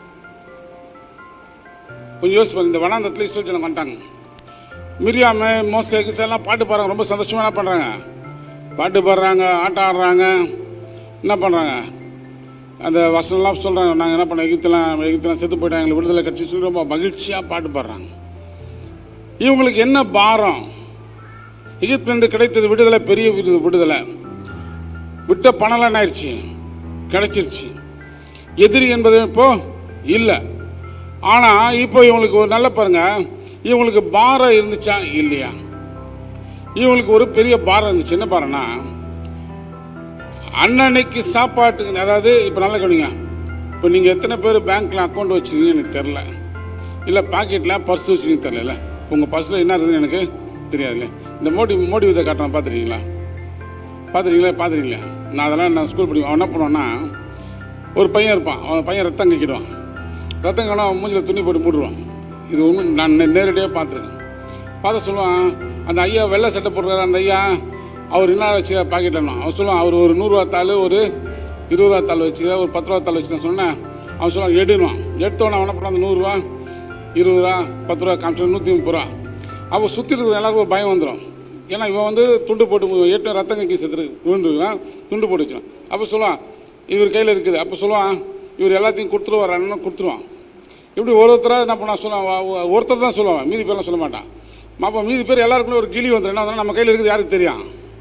S1: கொஞ்சம் யோசிச்சு பாருங்க இந்த வனாந்தரத்தில் இஸ்ரேல் ஜனம் வந்துட்டாங்க மிரியாம மோசே கிசை எல்லாம் பாட்டு பாடுறாங்க ரொம்ப சந்தோஷமா என்ன பண்ணுறாங்க பாட்டு பாடுறாங்க ஆட்டம் ஆடுறாங்க என்ன பண்ணுறாங்க அந்த வசனம்லாம் சொல்கிறாங்க நாங்கள் என்ன பண்ணோம் எகிப்தெல்லாம் எகிப்தெல்லாம் செத்து போயிட்டாங்க எங்களுக்கு விடுதலை கட்சி சொல்லி ரொம்ப மகிழ்ச்சியாக பாட்டு பாடுறாங்க இவங்களுக்கு என்ன பாரம் எகிப்திலிருந்து கிடைத்தது விடுதலை பெரிய விடு- விடுதலை விட்ட பணம்லாம் என்ன ஆயிடுச்சு கிடைச்சிருச்சு எதிரி என்பது இப்போ இல்லை ஆனால் இப்போ இவங்களுக்கு ஒரு நல்ல பாருங்க இவங்களுக்கு பாரம் இருந்துச்சா இல்லையா இவங்களுக்கு ஒரு பெரிய பாரம் இருந்துச்சு என்ன பாரம்னா அன்னன்னைக்கு சாப்பாட்டுக்கு அதாவது இப்போ நல்லா கவனிங்க இப்போ நீங்கள் எத்தனை பேர் பேங்க்கில் அக்கௌண்ட் வச்சுருக்கீங்க எனக்கு தெரில இல்லை பாக்கெட்டில் பர்ஸ் வச்சுருக்கீங்க தெரில உங்கள் பர்ஸில் என்ன இருக்குதுன்னு எனக்கு தெரியாதுல்ல இந்த மோடி மோடி விதை காட்டுறேன் பார்த்துருக்கீங்களா பார்த்துருக்கீங்களா பார்த்துருக்கீங்களா நான் அதெல்லாம் நான் ஸ்கூல் படிப்பேன் அவன் என்ன பண்ணுவான்னா ஒரு பையன் இருப்பான் அவன் பையன் ரத்தம் கக்கிடுவான் ரத்தம் காணும் அவன் மூஞ்சில் துணி போட்டு மூடுவான் இது உண்மை நான் நே- நேரடியாக பார்த்துருக்கேன் பார்த்து சொல்லுவான் அந்த ஐயா வெள்ளை சட்டை போடுறாரு அந்த ஐயா அவர் என்ன வச்சு பாக்கெட்டில் அவன் சொல்லுவான் அவர் ஒரு நூறுரூவா தாள் ஒரு இருபது ரூபா தாள் வச்சு ஒரு பத்து ரூபா தாள் வச்சு நான் சொன்னேன் அவன் சொல்லுவான் எடுவான் எடுத்தவன அவன் என்ன பண்ணான் அந்த நூறுரூவா இருபது ரூபா பத்து ரூபா காமிச்சு நூற்றி முப்பது ரூபா அப்போ சுற்றி இருக்கிற எல்லாருக்கும் ஒரு பயம் வந்துடும் ஏன்னா இவன் வந்து துண்டு போட்டு எட்டு ரத்தம் கக்கி செத்துரு விழுந்துருக்கான் துண்டு போட்டு வச்சிடும் அப்போ சொல்லுவான் இவர் கையில் இருக்குது அப்போ சொல்லுவான் இவர் எல்லாத்தையும் கொடுத்துருவாரான்னு கொடுத்துருவான் இப்படி ஒரு ஒருத்தராக என்ன பண்ண சொல்லுவான் வா- வா- ஒருத்தர் தான் சொல்லுவான் மீதி பேர்லாம் சொல்ல மாட்டான் அப்போ மீதி பேர் எல்லாருக்குள்ள ஒரு கிளி வந்துடும் என்ன வந்துடும் நம்ம கையில் இருக்குது யாருக்கு தெரியும்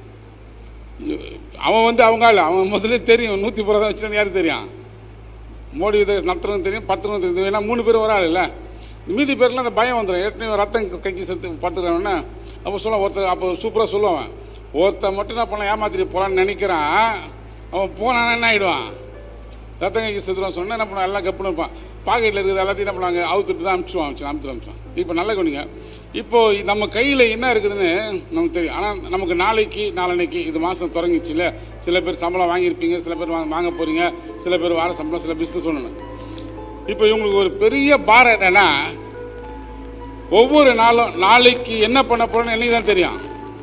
S1: அவன் வந்து அவங்க ஆள் அவன் முதல்ல தெரியும் நூற்றி முப்பது தான் வச்சுன்னு யாருக்கு தெரியும் மோடி இதை நடத்துறவங்க தெரியும் பத்துறவங்க தெரியும் ஏன்னா மூணு பேர் வராது இல்லை மீதி பேர்லாம் அந்த பயம் வந்துடும் ஏற்கனவே ரத்தம் கைக்கு செத்து படுத்துக்கிறாங்கன்னா அப்போ சொல்லுவான் ஒருத்தர் அப்போ சூப்பராக சொல்லுவான் ஒருத்தன் மட்டும் என்ன பண்ண ஏமாத்திட்டு போகலான்னு நினைக்கிறான் அவன் போனான்னா என்ன ஆகிடுவான் ரத்தம் கைக்கு செத்துருவான் சொன்னா என்ன பண்ணுவான் எல்லாம் கப்புன்னு இருப்பான் பாக்கெட்டில் இருக்கிறது எல்லாத்தையும் என்ன பண்ணுவாங்க அவுத்துட்டு தான் அனுப்பிச்சுவான் அனுப்பிச்சு அனுப்பிச்சு அனுப்பிச்சுவான் இப்போ நல்ல கவனிங்க இப்போ நம்ம கையில் என்ன இருக்குதுன்னு நமக்கு தெரியும் ஆனால் நமக்கு நாளைக்கு நாளன்னைக்கு இது மாதம் தொடங்கிச்சு இல்லை சில பேர் சம்பளம் வாங்கியிருப்பீங்க சில பேர் வாங்க வாங்க போகிறீங்க சில பேர் வார சம்பளம் சில பிஸ்னஸ் ஒன்று இப்போ இவங்களுக்கு ஒரு பெரிய பாரம் என்னன்னா ஒவ்வொரு நாளும் நாளைக்கு என்ன பண்ண போறோம்னு என்னைக்கு தான் தெரியும்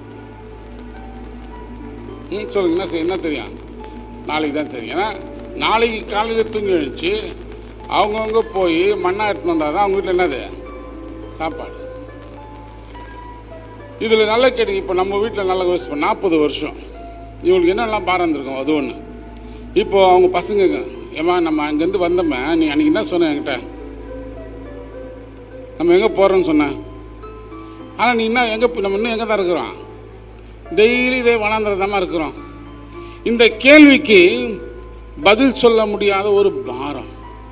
S1: ம் சொல்லுங்க என்ன செய்ய என்ன தெரியும் நாளைக்கு தான் தெரியும் ஏன்னா நாளைக்கு காலையில் தூங்கி எழுந்துச்சு அவங்கவுங்க போய் மண்ணா எடுத்துன்னு வந்தால் தான் அவங்க வீட்டில் என்னது சாப்பாடு இதில் நல்லா கேட்டீங்க இப்போ நம்ம வீட்டில் நல்லா யோசிப்போம் நாற்பது வருஷம் இவங்களுக்கு என்னெல்லாம் பாரம் இருந்திருக்கும் அது ஒன்று இப்போ அவங்க பசங்க ஏம்மா நம்ம அங்கேருந்து வந்தோமே நீ அன்றைக்கி என்ன சொன்ன என்கிட்ட நம்ம எங்கே போகிறோன்னு சொன்னேன் ஆனால் நீ என்ன எங்கே நம்ம இன்னும் எங்கே தான் இருக்கிறோம் டெய்லி இதே வனாந்திரதமாக இருக்கிறோம் இந்த கேள்விக்கு பதில் சொல்ல முடியாத ஒரு பாரம்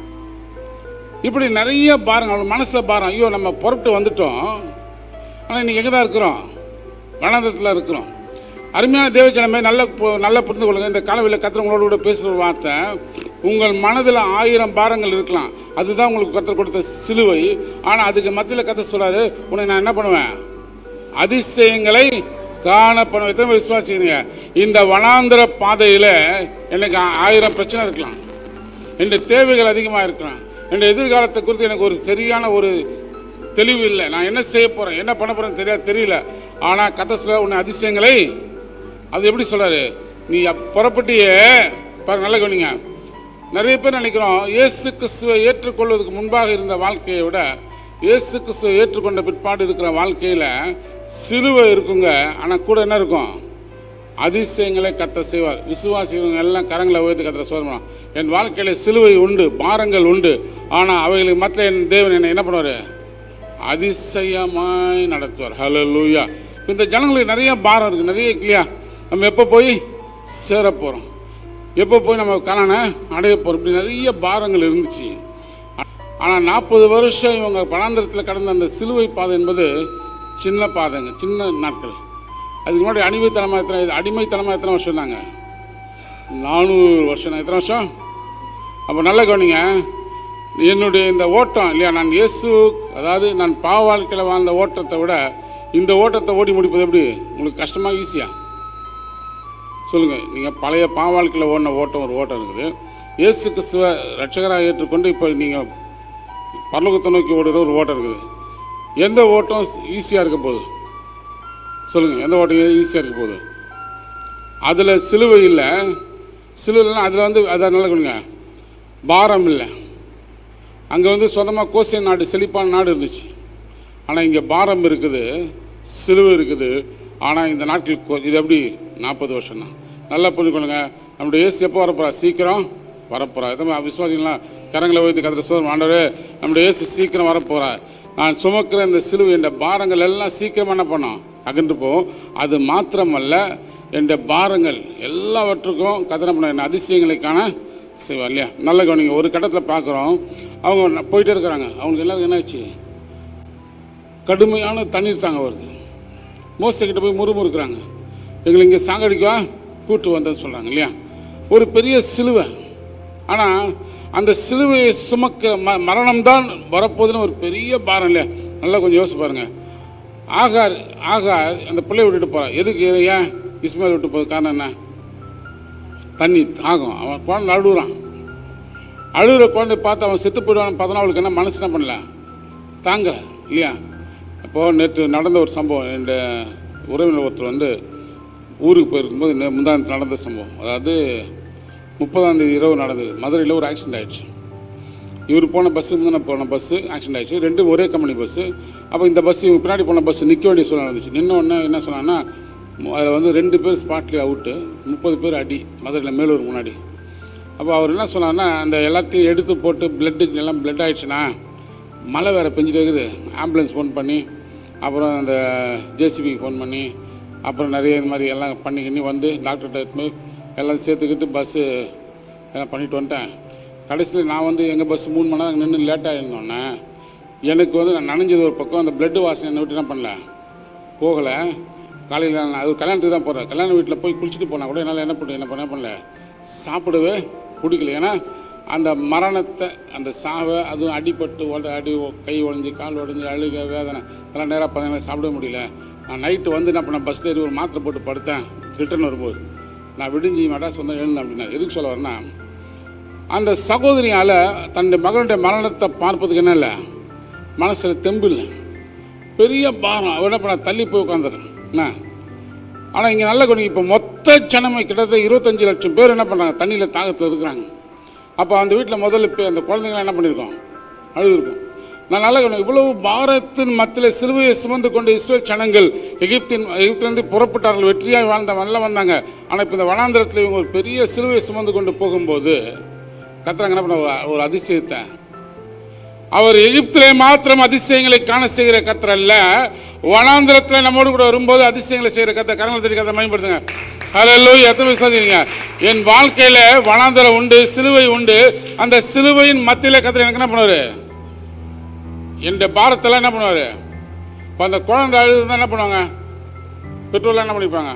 S1: இப்படி நிறைய பாரங்கள் மனசில் பாரம் ஐயோ நம்ம புறப்பட்டு வந்துட்டோம் ஆனால் இன்னைக்கு எங்கே தான் இருக்கிறோம் வனாந்திரத்தில் இருக்கிறோம் அருமையான தேவஜனமே நல்ல பு- நல்லா புரிந்து கொள்ளுங்க இந்த காலவில் கத்திரவங்களோட கூட பேசுகிற ஒரு வார்த்தை உங்கள் மனதில் ஆயிரம் பாரங்கள் இருக்கலாம் அதுதான் உங்களுக்கு கத்தர் கொடுத்த சிலுவை ஆனால் அதுக்கு மத்தியில் கத்த சொல்றாரு உன்னை நான் என்ன பண்ணுவேன் அதிசயங்களை காணப்படும் எத்தனை பேர் விசுவாசிக்கிறீங்க இந்த வனாந்திர பாதையில் எனக்கு ஆயிரம் பிரச்சனை இருக்கலாம் என்னுடைய தேவைகள் அதிகமாக இருக்கலாம் என்னுடைய எதிர்காலத்தை குறித்து எனக்கு ஒரு சரியான ஒரு தெளிவு இல்லை நான் என்ன செய்ய போகிறேன் என்ன பண்ண போகிறேன்னு தெரியாது தெரியல ஆனால் கத்த சொல்ல உன்னை அதிசயங்களை அது எப்படி சொல்றாரு நீ அப்~ புறப்பட்டியே பாருங்க நல்லா கவனிங்க நிறைய பேர் நினைக்கிறோம் இயேசு கிறிஸ்துவை ஏற்றுக்கொள்வதற்கு முன்பாக இருந்த வாழ்க்கையை விட இயேசு கிறிஸ்துவை ஏற்றுக்கொண்ட பிற்பாடு இருக்கிற வாழ்க்கையில் சிலுவை இருக்குங்க ஆனால் கூட என்ன இருக்கும் அதிசயங்களை கத்த செய்வார் விசுவாசிகள் எல்லாம் கரங்களை உயர்த்தி கத்த சோதனம் என் வாழ்க்கையில் சிலுவை உண்டு பாரங்கள் உண்டு ஆனால் அவைகளுக்கு மற்ற என் தேவன் என்னை என்ன பண்ணுவார் அதிசயமாய் நடத்துவார் ஹalleluya இந்த ஜனங்களுக்கு நிறைய பாரம் இருக்குது நிறைய இல்லையா நம்ம எப்போ போய் சேர போகிறோம் எப்போ போய் நம்ம காணான அடைய போகிறோம் இப்படி நிறைய பாரங்கள் இருந்துச்சு ஆனால் நாற்பது வருஷம் இவங்க பணாந்திரத்தில் கடந்த அந்த சிலுவை பாதை என்பது சின்ன பாதைங்க சின்ன நாட்கள் அதுக்கு முன்னாடி அடிமைத்தனமாக எத்தனை அடிமைத்தனமாக எத்தனை வருஷம் இருந்தாங்க நானூறு வருஷம் எத்தனை வருஷம் அப்போ நல்ல கவனிங்க என்னுடைய இந்த ஓட்டம் இல்லையா நான் இயேசு அதாவது நான் பாவ வாழ்க்கையில் வாழ்ந்த ஓட்டத்தை விட இந்த ஓட்டத்தை ஓடி முடிப்பது எப்படி உங்களுக்கு கஷ்டமாக ஈஸியாக சொல்லுங்கள் நீங்கள் பழைய பாவ வாழ்க்கையில் ஓடின ஓட்டம் ஒரு ஓட்டம் இருக்குது இயேசு கிறிஸ்துவ ரட்சகராக ஏற்றுக்கொண்டு இப்போ நீங்கள் பரலோகத்தை நோக்கி ஓடுற ஒரு ஓட்டம் இருக்குது எந்த ஓட்டம் ஈஸியாக இருக்க போகுது சொல்லுங்கள் எந்த ஓட்டம் ஈஸியாக இருக்க போகுது அதில் சிலுவை இல்லை சிலுவைனா அதில் வந்து அதை நல்லா கொடுங்க பாரம் இல்லை அங்கே வந்து சொந்தமாக கோசியன் நாடு செழிப்பான நாடு இருந்துச்சு ஆனால் இங்கே பாரம் இருக்குது சிலுவை இருக்குது ஆனால் இந்த நாட்டில் கொ- இது எப்படி நாற்பது வருஷம் தான் நல்லா புரிஞ்சுக்கொள்ளுங்க நம்முடைய இயேசு எப்போ வரப்போறா சீக்கிரம் வரப்போறா எதுவும் விசுவாசிக்கலாம் கரங்களை வைத்து கத்திர சோதரம் ஆண்டவரே நம்முடைய இயேசு சீக்கிரம் வரப்போறா நான் சுமக்கிற இந்த சிலுவை இந்த பாரங்கள் எல்லாம் சீக்கிரமாக என்ன பண்ணோம் அகன்று போகும் அது மாத்திரமல்ல என்ற பாரங்கள் எல்லாவற்றுக்கும் கதிரம் பண்ண அதிசயங்களை காண செய்வா இல்லையா நல்ல கவனிங்க ஒரு கட்டத்தில் பார்க்குறோம் அவங்க ந- போயிட்டே இருக்கிறாங்க அவங்களுக்கு எல்லாரும் என்னாச்சு கடுமையான தண்ணீர் தாங்க வருது மோசை கிட்ட போய் முறுமுறுக்கிறாங்க எங்களை இங்கே சாகடிக்கவா கூட்டு வந்தேன்னு சொல்கிறாங்க இல்லையா ஒரு பெரிய சிலுவை ஆனால் அந்த சிலுவையை சுமக்கிற ம மரணம்தான் வரப்போகுதுன்னு ஒரு பெரிய பாரம் இல்லையா நல்லா கொஞ்சம் யோசிச்சு பாருங்க ஆகார் ஆகார் அந்த பிள்ளைய விட்டுட்டு போகிறான் எதுக்கு ஏன் இஸ்மாயில் விட்டு போகிறது காரணம் என்ன தண்ணி தாகம் அவன் குழந்தை அழுகுறான் அழுகிற குழந்தை பார்த்து அவன் செத்து போயிடுவான்னு பார்த்தோன்னா அவளுக்கு என்ன மனசு என்ன பண்ணல தாங்கலை இல்லையா அப்போது நேற்று நடந்த ஒரு சம்பவம் என் உறவினர் ஒருத்தர் வந்து ஊருக்கு போயிருக்கும்போது நே- முந்தானத்து நடந்த சம்பவம் அதாவது முப்பதாம் தேதி இரவு நடந்தது மதுரையில் ஒரு ஆக்சிடென்ட் ஆயிடுச்சு இவர் போன பஸ்ஸு முந்தின போன பஸ்ஸு ஆக்சிடென்ட் ஆயிடுச்சு ரெண்டும் ஒரே கம்பெனி பஸ்ஸு அப்போ இந்த பஸ் இவங்க பின்னாடி போன பஸ் நிற்க வேண்டிய சூழ்நிலை இருந்துச்சு நின்ன உடனே என்ன சொன்னாங்கன்னா அதில் வந்து ரெண்டு பேர் ஸ்பாட்லேயே அவுட்டு முப்பது பேர் அடி மதுரையில் மேலூர் முன்னாடி அப்போ அவர் என்ன சொன்னார்னா அந்த எல்லாத்தையும் எடுத்து போட்டு பிளட்டுக்கு எல்லாம் பிளட் ஆயிடுச்சுண்ணா மழை வேறு பெஞ்சிட்டு இருக்குது ஆம்புலன்ஸ் ஃபோன் பண்ணி அப்புறம் அந்த ஜேசிபிக்கு ஃபோன் பண்ணி அப்புறம் நிறைய இது மாதிரி எல்லாம் பண்ணி கிண்ணி வந்து டாக்டர்கிட்ட எடுத்து போய் எல்லாம் சேர்த்துக்கிட்டு பஸ்ஸு எல்லாம் பண்ணிட்டு வந்துட்டேன் கடைசியில் நான் வந்து எங்கள் பஸ் மூணு மணி நேரம் நின்று லேட்டாக இருந்தோன்னே எனக்கு வந்து நான் நனைஞ்சது ஒரு பக்கம் அந்த பிளட்டு வாசனை என்னை விட்டு என்ன பண்ணல போகலை காலையில் நான் அது கல்யாணத்துக்கு தான் போகிறேன் கல்யாண வீட்டில் போய் குளிச்சுட்டு போனால் கூட என்னால் என்ன பண்ண என்ன பண்ண பண்ணல சாப்பிடவே பிடிக்கல ஏன்னா அந்த மரணத்தை அந்த சாவை அதுவும் அடிபட்டு உட அடி ஒ- கை உடஞ்சி கால் உடஞ்சி அழுக வேதனை அதெல்லாம் நேராக பார்த்தீங்கன்னா சாப்பிட முடியல நான் நைட்டு வந்து என்ன பண்ணேன் பஸ்ஸில் ஏறி ஒரு மாத்திரை போட்டு படுத்தேன் ரிட்டர்ன் வரும்போது நான் விடிஞ்சி மெட்ராஸ் வந்து எழுந்தேன் அப்படின்னா எதுக்கு சொல்ல வரேன்னா அந்த சகோதரியால் தன்னுடைய மகனுடைய மரணத்தை பார்ப்பதுக்கு என்ன இல்லை மனசில் தெம்பு இல்லை பெரிய பாரம் அவன் என்ன பண்ண தள்ளி போய் உட்காந்துறேன் என்ன ஆனால் இங்கே நல்ல குடி இப்போ மொத்த ஜனமே கிட்டத்தட்ட இருபத்தஞ்சு லட்சம் பேர் என்ன பண்ணுறாங்க தண்ணியில் தாகத்தில் இருக்கிறாங்க அப்போ அந்த வீட்டில் முதல்ல இப்போ அந்த குழந்தைங்களாம் என்ன பண்ணியிருக்கோம் அழுதுருக்கும் நான் நல்ல குடி இவ்வளவு பாரத்தின் மத்தியில் சிலுவையை சுமந்து கொண்டு இஸ்ரேல் ஜனங்கள் எகிப்தின் எகிப்திலிருந்து புறப்பட்டார்கள் வெற்றியாக வாழ்ந்த நல்ல வந்தாங்க ஆனால் இப்போ இந்த வனாந்திரத்தில் இவங்க ஒரு பெரிய சிலுவையை சுமந்து கொண்டு போகும்போது கத்துறாங்க என்ன பண்ண ஒரு அதிசயத்தை அவர் எகிப்திலே மாத்திரம் அதிசயங்களை காண செய்கிற கத்தர் அல்ல வனாந்திரத்தில் நம்மோடு கூட வரும்போது அதிசயங்களை செய்கிற கத்த கரங்களை தட்டி கத்தை பயன்படுத்துங்க ஹalleluya எத்தனை விசுவாசிங்க என் வாழ்க்கையில வனாந்திரம் உண்டு சிலுவை உண்டு அந்த சிலுவையின் மத்தியில கத்தர் எனக்கு என்ன பண்ணுவாரு என் பாரத்தெல்லாம் என்ன பண்ணுவாரு இப்போ அந்த குழந்தை அழுது என்ன பண்ணுவாங்க பெற்றோர்லாம் என்ன பண்ணிப்பாங்க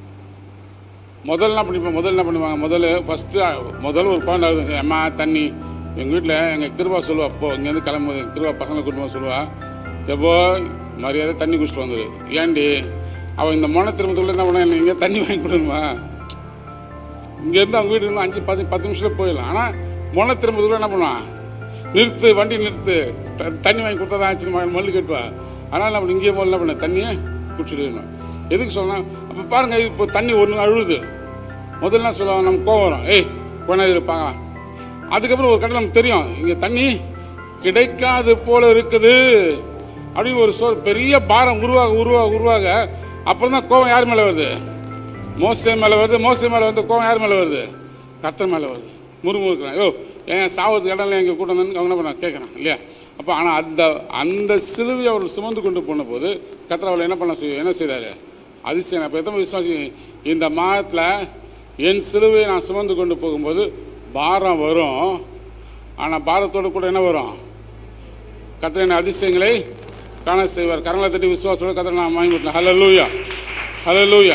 S1: முதல்ல என்ன பண்ணிப்போம் முதல்ல என்ன பண்ணுவாங்க முதல்ல ஃபஸ்ட்டு முதல்ல ஒரு குழந்தை அழுதுங்க அம்மா தண்ணி எங்கள் வீட்டில் எங்கள் கிருபா சொல்லுவா அப்போ இங்கேருந்து கிளம்பும்போது எங்கள் கிருபா பசங்களை கூட்டு சொல்லுவா எப்போ மரியாதை தண்ணி குடிச்சிட்டு வந்துடு ஏன்டி அவள் இந்த மன திரும்பத்துக்குள்ள என்ன பண்ண இங்கே தண்ணி வாங்கி கொடுணுமா இங்கேருந்து அவங்க வீடு இன்னும் அஞ்சு பத்து பத்து நிமிஷத்தில் போயிடலாம் ஆனால் மொன திரும்பத்துக்குள்ள என்ன பண்ணுவான் நிறுத்து வண்டி நிறுத்து த- தண்ணி வாங்கி கொடுத்தா தான் ஆச்சு ம- மல்லு கட்டுவா அதனால் நம்ம இங்கேயே முதல்ல என்ன பண்ண தண்ணியை குடிச்சிடணும் எதுக்கு சொல்லலாம் அப்போ பாருங்கள் இப்போ தண்ணி ஒன்று அழுகுது முதல்ல என்ன சொல்லுவாங்க நம்ம கோவம் வரும் ஏய் கொஞ்ச நேரம் பார்க்கலாம் அதுக்கப்புறம் ஒரு கடை நமக்கு தெரியும் இங்கே தண்ணி கிடைக்காது போல இருக்குது அப்படின்னு ஒரு சொல் பெரிய பாரம் உருவாக உருவாக உருவாக அப்புறம் தான் கோவம் யார் மேலே வருது மோசை மேலே வருது மோசை மேலே வந்து கோவம் யார் மேலே வருது கர்த்தர் மேலே வருது முறுமுறுக்கிறான் யோ ஏன் சாவதுக்கு இடம்ல எங்கள் கூட்டம் வந்து அவங்க என்ன பண்ண கேட்குறான் இல்லையா அப்போ ஆனால் அந்த அந்த சிலுவையை அவர் சுமந்து கொண்டு போன போது கர்த்தர் அவளை என்ன பண்ண செய்ய என்ன செய்தார் அதிசயம் அப்போ எத்தனை விசுவாசி இந்த மாதத்தில் என் சிலுவையை நான் சுமந்து கொண்டு போகும்போது பாரம் வரும் ஆனால் பாரத்தோடு கூட என்ன வரும் கத்திரின அதிசயங்களை காண செய்வார் கரங்களை தட்டி விசுவாசத்தோட கத்திர நான் வாங்கி ஹலோ லூயா ஹலோ லூயா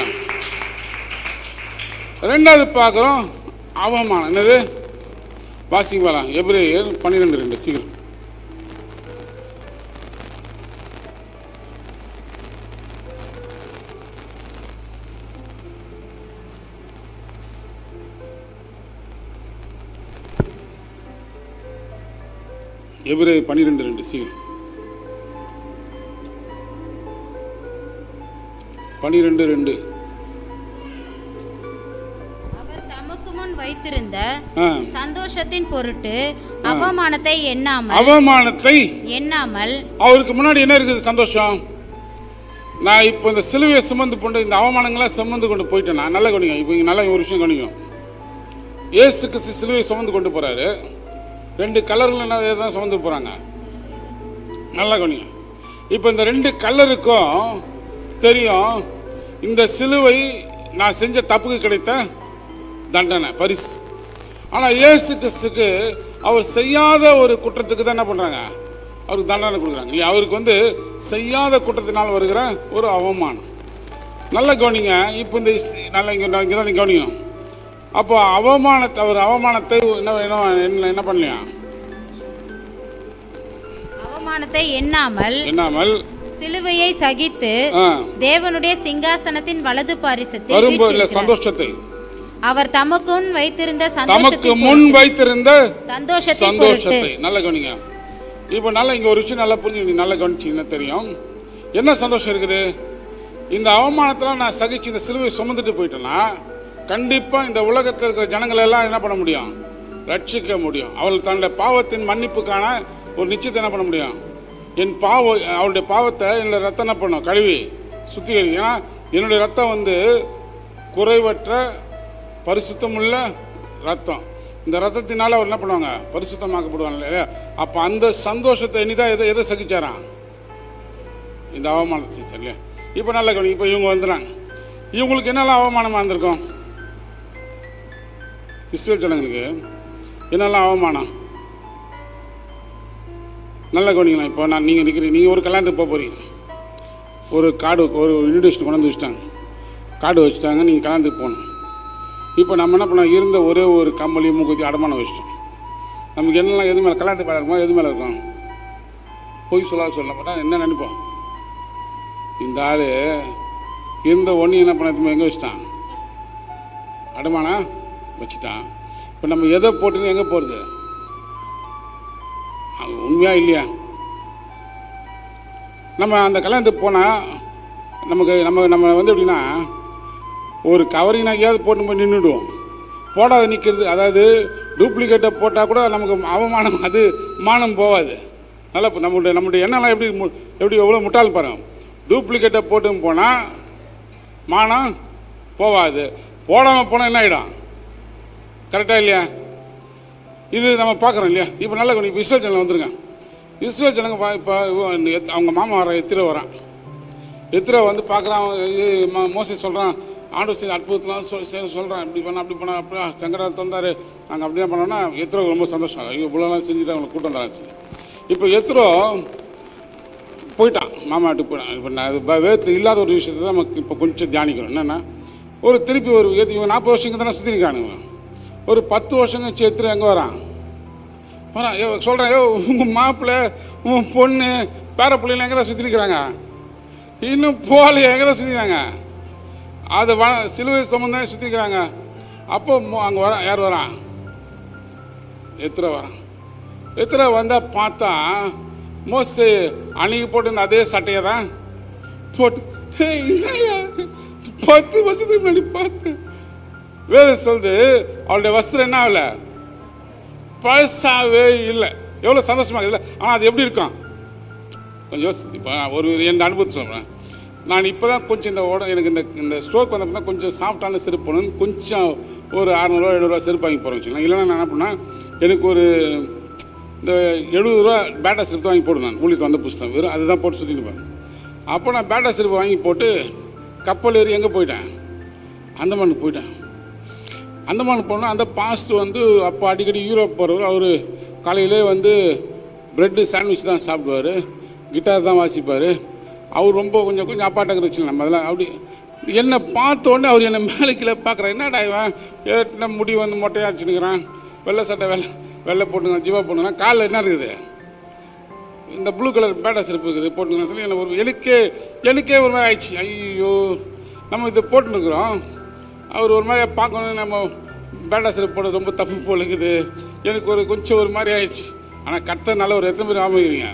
S1: ரெண்டாவது பார்க்குறோம் அவமானம் என்னது வாசிங்க வரலாம் எப்ரேயர் பன்னிரெண்டு ரெண்டு சீக்கிரம் எபிரே பன்னிரெண்டு ரெண்டு சீக்கிரம் பன்னிரெண்டு ரெண்டு
S3: அவர் தமக்கு முன் வைத்திருந்த
S1: ஆ.
S3: சந்தோஷத்தின் பொருட்டு அவமானத்தை எண்ணாமல்
S1: அவமானத்தை
S3: எண்ணாமல்
S1: அவருக்கு முன்னாடி என்ன இருக்குது சந்தோஷம் நான் இப்போ இந்த சிலுவையை சுமந்து கொண்டு இந்த அவமானங்களாம் சுமந்து கொண்டு போயிட்டேன் நான் நல்லா கவனிங்க இப்போ இங்கே நல்லா ஒரு விஷயம் கவனிக்கணும் இயேசு கிறிஸ்து சிலுவையை சுமந்து கொண்டு போகிறாரு ரெண்டு கலர்கள் என்ன தான் சுமந்து போகிறாங்க நல்லா கவனிங்க இப்போ இந்த ரெண்டு கலருக்கும் தெரியும் இந்த சிலுவை நான் செஞ்ச தப்புக்கு கிடைத்த தண்டனை பரிசு ஆனால் இயேசு கிறிஸ்துக்கு அவர் செய்யாத ஒரு குற்றத்துக்கு தான் என்ன பண்ணுறாங்க அவருக்கு தண்டனை கொடுக்குறாங்க இல்லையா அவருக்கு வந்து செய்யாத குற்றத்தினால் வருகிற ஒரு அவமானம் நல்ல கவனிங்க இப்போ இந்த இஸ்- நல்ல இங்கே இங்கே தான் நீங்கள் கவனிக்கணும் அப்போ அவமானத்தை அவர் அவமானத்தை என்ன என்ன என்ன என்ன பண்ணலையா
S3: அவமானத்தை எண்ணாமல்
S1: என்னாமல்
S3: சிலுவையை சகித்து
S1: ஆ,
S3: தேவனுடைய சிங்காசனத்தின் வலது பாரிசத்தில்
S1: வரும்போது இல்லை
S3: வீற்றிருக்கிறார்.
S1: சந்தோஷத்தை
S3: அவர் தமக்கு முன் வைத்திருந்த
S1: தமக்கு
S3: சந்தோஷத்தின்
S1: முன்
S3: பொருட்டு-
S1: வைத்திருந்த
S3: சந்தோஷத்தின் பொருட்டு
S1: சந்தோஷத்தை நல்ல கவனிங்க இப்போ நல்லா இங்கே ஒரு விஷயம் நல்லா புரிஞ்சு நல்லா கவனிச்சிங்கன்னா தெரியும் என்ன சந்தோஷம் இருக்குது இந்த அவமானத்தில் நான் சகிச்சு இந்த சிலுவை சுமந்துட்டு போயிட்டேன்னா கண்டிப்பாக இந்த உலகத்தில் இருக்கிற ஜனங்களை எல்லாம் என்ன பண்ண முடியும் ரட்சிக்க முடியும் அவள் தன்னுடைய பாவத்தின் மன்னிப்புக்கான ஒரு நிச்சயத்தை என்ன பண்ண முடியும் என் பாவ அவளுடைய பாவத்தை என்னுடைய ரத்தம் என்ன பண்ணும் கழுவி சுத்திகரி ஏன்னா என்னுடைய ரத்தம் வந்து குறைவற்ற பரிசுத்தமுள்ள ரத்தம் இந்த ரத்தத்தினால அவர் என்ன பண்ணுவாங்க பரிசுத்தமாக்கப்படுவாங்க இல்லையா அப்போ அந்த சந்தோஷத்தை இனிதான் எதை எதை சகிச்சாராம் இந்த அவமானத்தை சகிச்சார் இல்லையா இப்போ நல்ல கவனி இப்போ இவங்க வந்துடுறாங்க இவங்களுக்கு என்னெல்லாம் அவமானமாக இருந்திருக்கும் இஸ்ரேல் ஜனங்களுக்கு என்னெல்லாம் அவமானம் நல்ல கவனிங்களா இப்போ நான் நீங்கள் நிற்கிறீங்க நீங்கள் ஒரு கல்யாணத்துக்கு போக போகிறீங்க ஒரு கார்டு ஒரு இன்விடேஷன் கொண்டு வந்து வச்சுட்டாங்க கார்டு வச்சுட்டாங்க நீங்கள் கல்யாணத்துக்கு போகணும் இப்போ நம்ம என்ன பண்ணோம் இருந்த ஒரே ஒரு கம்பளி மூக்குத்தி அடமானம் வச்சிட்டோம் நமக்கு என்னெல்லாம் எது மேலே கல்யாணத்துக்கு மேலே இருக்குமோ எது மேலே இருக்கும் பொய் சொல்லாத சொல்ல மாட்டா என்ன நினைப்போம் இந்த ஆள் இருந்த ஒன்று என்ன பண்ண எங்கே வச்சிட்டான் அடமானம் வச்சுட்டான் இப்போ நம்ம எதை போட்டுன்னு எங்கே போகிறது உண்மையா இல்லையா நம்ம அந்த கல்யாணத்துக்கு போனால் நமக்கு நம்ம நம்ம வந்து எப்படின்னா ஒரு கவரிங் நகையாவது போட்டு போய் நின்றுடுவோம் போடாத நிற்கிறது அதாவது டூப்ளிகேட்டை போட்டால் கூட நமக்கு அவமானம் அது மானம் போகாது நல்லா இப்ப நம்மளுடைய நம்முடைய எண்ணெல்லாம் எப்படி மு- எப்படி எவ்வளோ முட்டாள் பாருங்க டூப்ளிகேட்டை போட்டு போனால் மானம் போகாது போடாமல் போனால் என்ன ஆகிடும் கரெக்டாக இல்லையா இது நம்ம பார்க்குறோம் இல்லையா இப்போ நல்லா இப்போ இஸ்ரேல் ஜனங்க வந்துருங்க இஸ்ரேல் ஜனங்க பா இப்போ அவங்க மாமா வர எத்திர வரான் எத்திர வந்து பார்க்குறான் மோசி சொல்கிறான் ஆண்டு செய்த அற்புதத்தெலாம் சொல் செய்ய சொல்கிறான் இப்படி பண்ண அப்படி பண்ண அப்படி சங்கரா தந்தார் நாங்கள் அப்படியே பண்ணோன்னா எத்திரோ ரொம்ப சந்தோஷம் ஐயோ இவ்வளோலாம் செஞ்சு தான் அவங்களை கூட்டம் தராச்சு இப்போ எத்திரோ போயிட்டான் மாமா வீட்டுக்கு போயிட்டான் இப்போ நான் அது ப- வேதத்தில் இல்லாத ஒரு விஷயத்தை தான் நமக்கு இப்போ கொஞ்சம் தியானிக்கணும் என்னென்னா ஒரு திருப்பி ஒரு ஏத்து- இவன் நாற்பது வருஷங்க தானே சுற்றி இருக்கானுங்க ஒரு பத்து வருஷம் கழிச்சு எத்திர எங்கே வரான் வரான் ஏ சொல்கிறேன் ஏ உங்கள் மாப்பிள்ளை உன் பொண்ணு பேர பிள்ளைங்க எங்கே தான் சுற்றி நிற்கிறாங்க இன்னும் போகலையே எங்கே தான் சுற்றிக்கிறாங்க அது வ சிலுவை சம்பந்தம் சுற்றி இருக்கிறாங்க அப்போ அங்கே வரான் யார் வரான் எத்திர வரான் எத்திர வந்தால் பார்த்தா மோஸ்ட் அன்னைக்கு போட்டிருந்த அதே சட்டையை தான் போட்டு "ஏய், என்னய்யா? பத்து வருஷத்துக்கு முன்னாடி பார்த்தேன் வேதம் சொல்லுது அவளுடைய வஸ்திரம் என்ன ஆகல பழசாவே இல்லை எவ்வளோ சந்தோஷமா இல்லை ஆனால் அது எப்படி இருக்கும் கொஞ்சம் யோசி இப்போ நான் ஒரு என் அனுபவத்தை சொல்கிறேன் நான் இப்போ தான் கொஞ்சம் இந்த உட எனக்கு இந்த இந்த ஸ்ட்ரோக் வந்தப்போ கொஞ்சம் சாஃப்டான செருப்பு போகணுன்னு கொஞ்சம் ஒரு அறநூறுவா எழுநூறுவா செருப்பு வாங்கி போகிறேன் வச்சுக்கலாம் இல்லைன்னா நான் என்ன பண்ணேன் எனக்கு ஒரு இந்த எழுபது ரூபா பேட்டா செருப்பு தான் வாங்கி போடுவேன் நான் ஊழியத்து வந்த புதுசில் வெறும் அதுதான் போட்டு சுற்றிட்டு இருப்பேன் அப்போ நான் பேட்டா செருப்பு வாங்கி போட்டு கப்பல் ஏறி எங்கே போயிட்டேன் அந்தமானுக்கு போயிட்டேன் அந்தமான் போனால் அந்த பாஸ்ட் வந்து அப்போ அடிக்கடி யூரோப் போகிறவர் அவர் காலையிலே வந்து பிரெட்டு சாண்ட்விச் தான் சாப்பிடுவார் கிட்டார் தான் வாசிப்பார் அவர் ரொம்ப கொஞ்சம் கொஞ்சம் அப்பாட்டக்கிற வச்சு நம்ம அதெல்லாம் அப்படி என்னை பார்த்த உடனே அவர் என்னை மேலே கீழே பார்க்குறேன் என்னடா இவன் ஏட்டின முடி வந்து மொட்டையாக அடிச்சுனுக்கிறான் வெள்ளை சட்டை வெள்ளை வெள்ளை போட்டுங்க ஜிவா போட்டுங்க காலில் என்ன இருக்குது இந்த ப்ளூ கலர் பேட்டா செருப்பு இருக்குது போட்டுங்க சொல்லி எனக்கு ஒரு எனக்கே எனக்கே ஒரு மாதிரி ஆயிடுச்சு ஐயோ நம்ம இதை போட்டுருக்குறோம் அவர் ஒரு மாதிரி பார்க்கணும் நம்ம பேட்டா செருப்பு போடுறது ரொம்ப தப்பு போல இருக்குது எனக்கு ஒரு கொஞ்சம் ஒரு மாதிரி ஆயிடுச்சு ஆனால் கத்த நல்ல ஒரு எத்தனை பேர் ஆமாக்கிறீங்க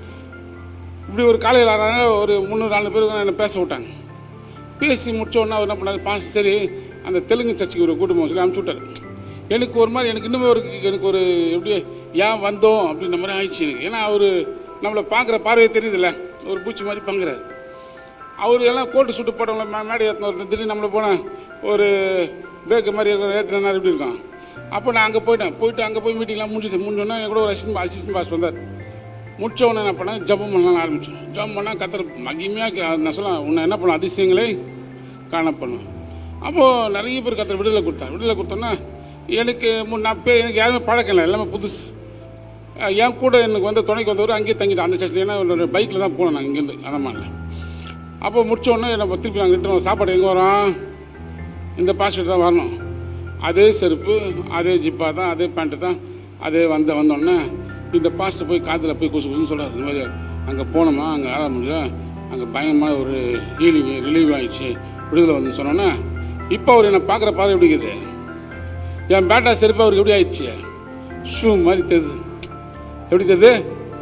S1: இப்படி ஒரு காலையில் ஆனால ஒரு முந்நூறு நாலு பேர் என்னை பேச விட்டாங்க பேசி முடிச்ச உடனே அவர் என்ன பண்ணார் பாஸ் சரி அந்த தெலுங்கு சர்ச்சுக்கு ஒரு கூட்டமாக சொல்லி அனுப்பிச்சு விட்டார் எனக்கு ஒரு மாதிரி எனக்கு இன்னுமே ஒரு எனக்கு ஒரு எப்படி ஏன் வந்தோம் அப்படின்ற மாதிரி ஆயிடுச்சு எனக்கு ஏன்னா அவர் நம்மளை பார்க்குற பார்வையை தெரியுதுல்ல ஒரு பூச்சி மாதிரி பங்குறாரு அவர் எல்லாம் கோட்டு சுட்டு போட்டவங்கள மே மேடை ஏற்றினவர் திடீர்னு நம்மளை போனேன் ஒரு பேக்கு மாதிரி இருக்கிற ஏற்றினா எப்படி இருக்கும் அப்போ நான் அங்கே போயிட்டேன் போயிட்டு அங்கே போய் மீட்டிங்லாம் முடிஞ்சது முடிஞ்சோடனே என் கூட ஒரு அசிஸ்டன்ட் அசிஸ்டன்ட் பாஸ் வந்தார் முடிச்ச உடனே என்ன பண்ணேன் ஜபம் பண்ணலாம் ஆரம்பித்தோம் ஜபம் பண்ணால் கத்திர மகிமையாக நான் சொல்ல உன்னை என்ன பண்ணும் அதிசயங்களே காணப்படணும் அப்போது நிறைய பேர் கத்திர விடுதலை கொடுத்தார் விடுதலை கொடுத்தோன்னா எனக்கு முன் நான் பே எனக்கு யாருமே பழக்கம் இல்லை எல்லாமே புதுசு அஹ் என் கூட எனக்கு வந்து துணைக்கு வந்தவர் அங்கேயே தங்கிட்டேன் அந்த ஸ்டேஷன் ஏன்னா ஒரு பைக்கில் தான் போனேன் நான் இங்கேருந்து அந்தமானில் அப்போ முடிச்ச உடனே நம்ம திருப்பி நாங்கள் ரிட்டர்ன் சாப்பாடு எங்கே வரோம் இந்த பாஸ்வேர்டு தான் வரணும் அதே செருப்பு அதே ஜிப்பா தான் அதே பேண்ட்டு தான் அதே வந்த வந்தோடனே இந்த பாஸ்ட்டை போய் காதில் போய் குசு குசுன்னு சொல்கிறார் இந்த மாதிரி அங்கே போனோமா அங்கே ஆரம்பிச்சா அங்கே பயங்கரமாக ஒரு ஹீலிங் ரிலீவ் ஆயிடுச்சு விடுதலை வந்து சொன்னோன்னே இப்போ அவர் என்னை பார்க்குற பார்வை எப்படி இருக்குது என் பேட்டா செருப்பு அவருக்கு எப்படி ஆயிடுச்சு ஷூ மாதிரி தெரியுது எப்படி தெரியுது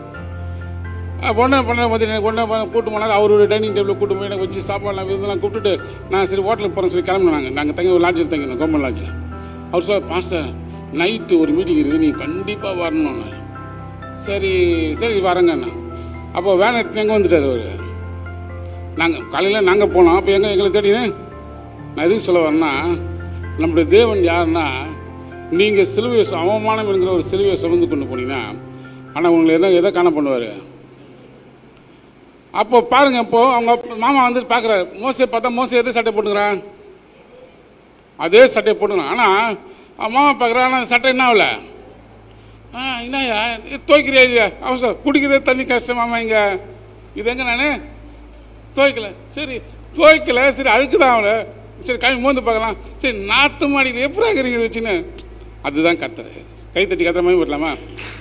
S1: பொண்ணை பண்ண பார்த்து எனக்கு பொண்ணை கூட்டு போனார் அவரோட டைனிங் டேபிளில் கூட்டு போய் எனக்கு வச்சு சாப்பாடுலாம் விருந்தெல்லாம் கூப்பிட்டுட்டு நான் சரி ஹோட்டலுக்கு போகிறேன் சொல்லி கிளம்புனோம் நாங்கள் நாங்கள் தங்கி ஒரு லாட்ஜில் தங்கினோம் கவர்மெண்ட் லாட்ஜில் அவர் சொல்ல பாஸ்டர் நைட்டு ஒரு மீட்டிங் இருக்குது நீ கண்டிப்பாக வரணும்னாரு சரி சரி வரேங்கண்ணா அப்போ வேன் எடுத்து எங்கே வந்துட்டார் அவர் நாங்கள் காலையில் நாங்கள் போனோம் அப்போ எங்கே எங்களை தேடினே நான் எதுக்கு சொல்ல வரேன்னா நம்முடைய தேவன் யாருன்னா நீங்கள் சிலுவையை சு- அவமானம் என்கிற ஒரு சிலுவையை சுமந்து கொண்டு போனீங்கன்னா ஆனால் உங்களை என்ன எதை காண பண்ணுவார் அப்போ பாருங்க இப்போ அவங்க அப்பா- மாமா வந்து பார்க்குறாரு மோசை பார்த்தா மோசை எதை சட்டை போட்டுக்கிறான் அதே சட்டையை போட்டுக்கிறான் ஆனால் மாமா பார்க்குறான் ஆனால் அந்த சட்டை என்ன ஆகல ஆ என்னய்யா இது துவைக்கிறியா இல்லையா அவசரம் குடிக்கிறதே தண்ணி கஷ்டம் மாமா இங்கே இது எங்கே நான் துவைக்கல சரி துவைக்கல சரி அழுக்கு தான் அவளை சரி கை மோந்து பார்க்கலாம் சரி நாத்து மாடியில் எப்படி இருக்கிறீங்க இதை வச்சுன்னு அதுதான் கத்துற கை தட்டி கத்துற மாதிரி வரலாமா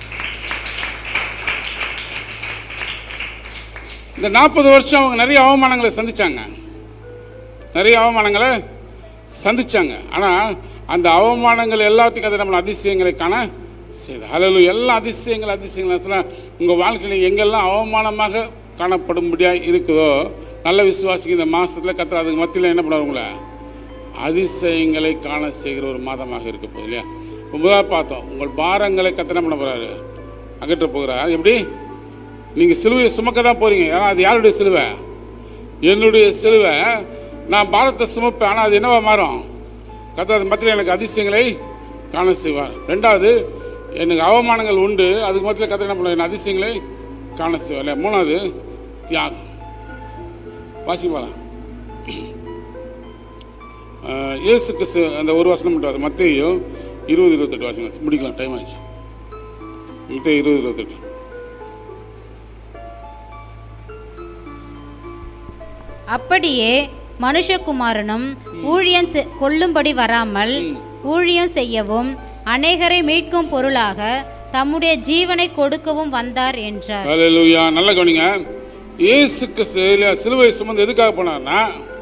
S1: இந்த நாற்பது வருஷம் அவங்க நிறைய அவமானங்களை சந்திச்சாங்க நிறைய அவமானங்களை சந்திச்சாங்க ஆனால் அந்த அவமானங்கள் எல்லாத்துக்கும் அதை நம்மளை அதிசயங்களை காண செய்து அதில் எல்லா அதிசயங்கள் அதிசயங்கள் சொன்னால் உங்கள் வாழ்க்கையில் எங்கெல்லாம் அவமானமாக காணப்படும்படியாக இருக்குதோ நல்ல விசுவாசிக்கு இந்த மாதத்தில் கத்தர் அதுக்கு மத்தியில் என்ன பண்ணுவார் உங்களை அதிசயங்களை காண செய்கிற ஒரு மாதமாக இருக்க போகுது இல்லையா முதலாக பார்த்தோம் உங்கள் பாரங்களை கத்தனை பண்ண போகிறாரு அகற்ற போகிறார் எப்படி நீங்கள் சிலுவையை சுமக்க தான் போகிறீங்க ஏன்னா அது யாருடைய சிலுவை என்னுடைய சிலுவை நான் பாரத்தை சுமப்பேன் ஆனால் அது என்னவா மாறும் கத்தர் அது மத்தியில் எனக்கு அதிசயங்களை காண செய்வார் ரெண்டாவது எனக்கு அவமானங்கள் உண்டு அதுக்கு மத்தியில் கத்தர் என்ன பண்ணுவார் என்ன அதிசயங்களை காண செய்வார் இல்லையா மூணாவது தியாகம் வாசிக்க போகலாம் ஆஹ் இயேசு கிறிஸ்து அந்த ஒரு வசனம் மட்டும் வாசி. மத்தேயு இருபது இருபத்தெட்டு வாசிங்க முடிக்கலாம் டைம் ஆயிடுச்சு மத்தேயு இருபது இருபத்தெட்டு
S3: அப்படியே மனுஷகுமாரனும் ஊழியம் செ- கொல்லும்படி வராமல் ஊழியம் செய்யவும் அநேகரை மீட்கும் பொருளாக தம்முடைய ஜீவனை கொடுக்கவும் வந்தார் என்றார்
S1: ஹalleluya நல்ல கவனிங்க இயேசு கிறிஸ்து இல்லையா சிலுவை சுமந்து எதுக்காக போனார்னா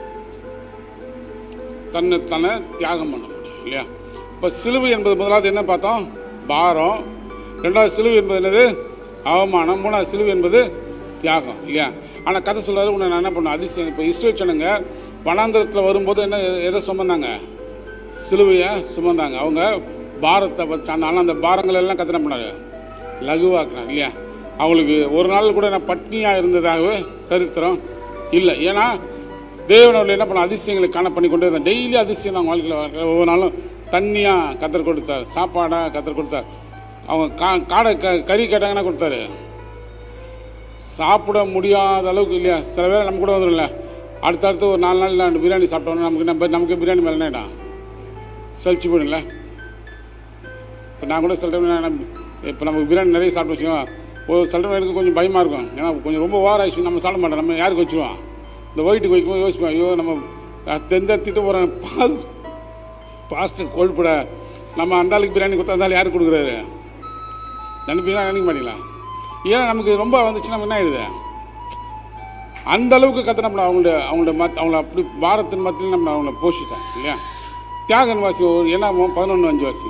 S1: தன்னை தன்னை தியாகம் பண்ண முடியும் இல்லையா இப்போ சிலுவை என்பது முதலாவது என்ன பார்த்தோம் பாரம் ரெண்டாவது சிலுவை என்பது என்னது அவமானம் மூணாவது சிலுவை என்பது தியாகம் இல்லையா ஆனால் கதை சொல்றாரு உன்னை நான் என்ன பண்ண அதிசயம் இப்போ இஸ்ரேல் சொன்னங்க வனாந்திரத்தில் வரும்போது என்ன எதை சுமந்தாங்க சிலுவையை சுமந்தாங்க அவங்க பாரத்தை வச்சாங்க ஆனால் அந்த பாரங்கள் எல்லாம் கத்தனை பண்ணாரு லகுவாக்குனாங்க இல்லையா அவங்களுக்கு ஒரு நாள் கூட நான் பட்னியாக இருந்ததாகவே சரித்திரம் இல்லை ஏன்னா தேவன் அவர்கள் என்ன பண்ண அதிசயங்களை காண பண்ணி கொண்டே இருந்தார் டெய்லி அதிசயம் தான் வாழ்க்கையில் வாழ்க்கையில் ஒவ்வொரு நாளும் தண்ணியாக கத்தர் கொடுத்தார் சாப்பாடாக கத்தர் கொடுத்தார் அவங்க கா காடை க கறி கேட்டாங்கன்னா கொடுத்தாரு சாப்பிட முடியாத அளவுக்கு இல்லையா சில பேர் நம்ம கூட வந்துடும்ல அடுத்தடுத்து ஒரு நாலு நாள் நான் பிரியாணி சாப்பிட்டோன்னா நமக்கு நம்ம நமக்கு பிரியாணி மேலே என்னடா சலிச்சு போயிடும்ல இப்போ நான் கூட சில டைம் இப்போ நமக்கு பிரியாணி நிறைய சாப்பிட்டு வச்சுக்கோங்க ஒரு சில டைம் எனக்கு கொஞ்சம் பயமாக இருக்கும் ஏன்னா கொஞ்சம் ரொம்ப ஓவர் ஆயிடுச்சு நம்ம சாப்பிட மாட்டோம் நம்ம யாருக்கு வச்சுருவோம் இந்த ஒயிட்டுக்கு வைக்கும்போது யோசிப்போம் ஐயோ நம்ம தெந்த திட்டு போகிறோம் பாஸ் பாஸ்ட்டு கொழுப்புட நம்ம அந்த ஆளுக்கு பிரியாணி கொடுத்தா அந்த ஆள் யாருக்கு கொடுக்குறாரு நினைப்பீங்களா நினைக்க மாட்டீங்களா ஏன்னா நமக்கு ரொம்ப வந்துச்சுன்னா என்ன ஆயிடுது அந்த அளவுக்கு கத்த நம்ம அவங்களுடைய அவங்களுடைய மத் அவங்கள அப்படி பாரத்தின் மத்தியில் நம்ம அவங்கள போஷித்தோம் இல்லையா தியாகன் வாசி ஒரு என்ன பதினொன்று அஞ்சு வாசி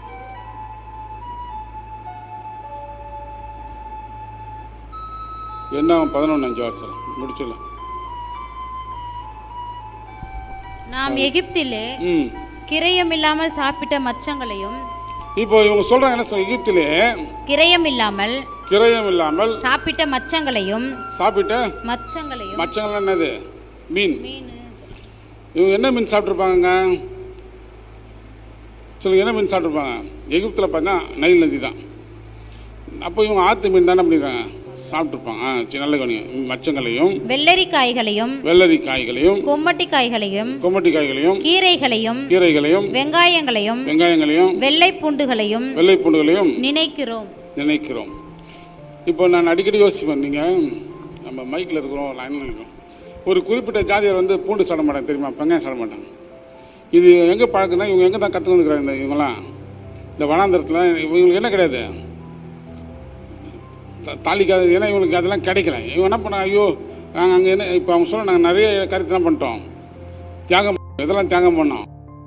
S1: என்ன பதினொன்று அஞ்சு வாசல் முடிச்சிடலாம்
S3: நாம் எகிப்திலே
S1: ம்
S3: கிரயமில்லாமல் சாப்பிட்ட மச்சங்களையும்
S1: இப்போ இவங்க சொல்கிறாங்க என்ன சொல்ல எகிப்திலே
S3: கிரயமில்லாமல்
S1: கிரயம் இல்லாமல்
S3: சாப்பிட்ட மச்சங்களையும்
S1: சாப்பிட்ட
S3: மச்சங்களையும்
S1: மச்சங்கள்லாம் என்னது மீன்
S3: மீன்
S1: இவங்க என்ன மீன் சாப்பிட்ருப்பாங்க சொல்லுங்க என்ன மீன் சாப்பிட்ருப்பாங்க எகிப்தில் பார்த்தா நைல் நதி தான் அப்போ இவங்க ஆற்று மீன் தானே பண்ணியிருக்காங்க சாப்பிட்ருப்பாங்க ஆ சரி நல்ல கவனிங்க மச்சங்களையும்
S3: வெள்ளரிக்காய்களையும்
S1: வெள்ளரி காய்களையும்
S3: கொம்மட்டிக்காய்களையும்
S1: கொம்மட்டி காய்களையும்
S3: கீரைகளையும்
S1: கீரைகளையும்
S3: வெங்காயங்களையும்
S1: வெங்காயங்களையும்
S3: வெள்ளை பூண்டுகளையும்
S1: வெள்ளை பூண்டுகளையும்
S3: நினைக்கிறோம்
S1: நினைக்கிறோம் இப்போ நான் அடிக்கடி யோசிப்பேன் நீங்கள் நம்ம மைக்கில் இருக்கிறோம் லைனில் இருக்கிறோம் ஒரு குறிப்பிட்ட ஜாதியர் வந்து பூண்டு சாப்பிட மாட்டாங்க தெரியுமா வெங்காயம் சாப்பிட மாட்டாங்க இது எங்கே பழக்கம்னா இவங்க எங்கே தான் கற்றுன்னு வந்துக்கிறாங்க இந்த இவங்கெல்லாம் இந்த வனாந்திரத்தில் இவங்களுக்கு என்ன கிடையாது த- தாலிக்காது ஏன்னா இவங்களுக்கு அதெல்லாம் கிடைக்கல இவங்க என்ன பண்ணாங்க ஐயோ நாங்கள் அங்கே என்ன இப்போ அவங்க சொல்ல நாங்கள் நிறைய கருத்து தான் பண்ணிட்டோம் தியாகம் பண்ணோம். இதெல்லாம் தியாகம் பண்ணோம்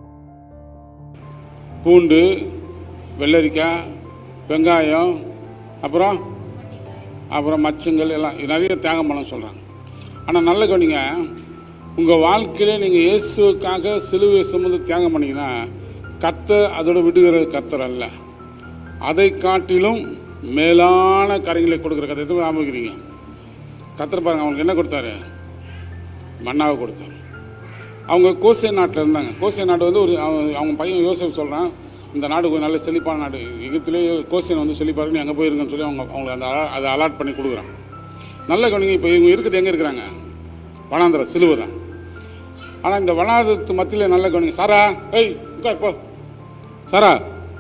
S1: பூண்டு வெள்ளரிக்காய் வெங்காயம் அப்புறம் அப்புறம் மச்சங்கள் எல்லாம் இது நிறைய தியாகம் பண்ண சொல்கிறாங்க ஆனால் நல்ல கவனிங்க உங்கள் வாழ்க்கையில நீங்கள் இயேசுக்காக சிலுவை சுமந்து தியாகம் பண்ணீங்கன்னா கத்த அதோட விடுகிற கத்தர் அல்ல அதை காட்டிலும் மேலான கரைகளை கொடுக்குற கத்தை எதுவும் ஆரம்பிக்கிறீங்க கத்தர் பாருங்க அவங்களுக்கு என்ன கொடுத்தாரு மன்னாவை கொடுத்தாரு அவங்க கோசே நாட்டில் இருந்தாங்க கோசே நாடு வந்து ஒரு அவங்க அவங்க பையன் யோசப் சொல்கிறான் இந்த நாடு கொஞ்சம் நல்ல செழிப்பான நாடு எகிப்திலே கோசேன் வந்து செழிப்பாக இருக்கு, நீ அங்கே போயிருங்கன்னு சொல்லி அவங்க அவங்களுக்கு அந்த அலா- அதை அலாட் பண்ணி கொடுக்குறான் நல்ல கவனிங்க இப்போ இவங்க இருக்குது எங்கே இருக்கிறாங்க வனாந்திர சிலுவை தான் ஆனால் இந்த வனாந்திரத்து மத்தியில் நல்ல கவனிங்க சாரா ஏய் உட்கார் போ சாரா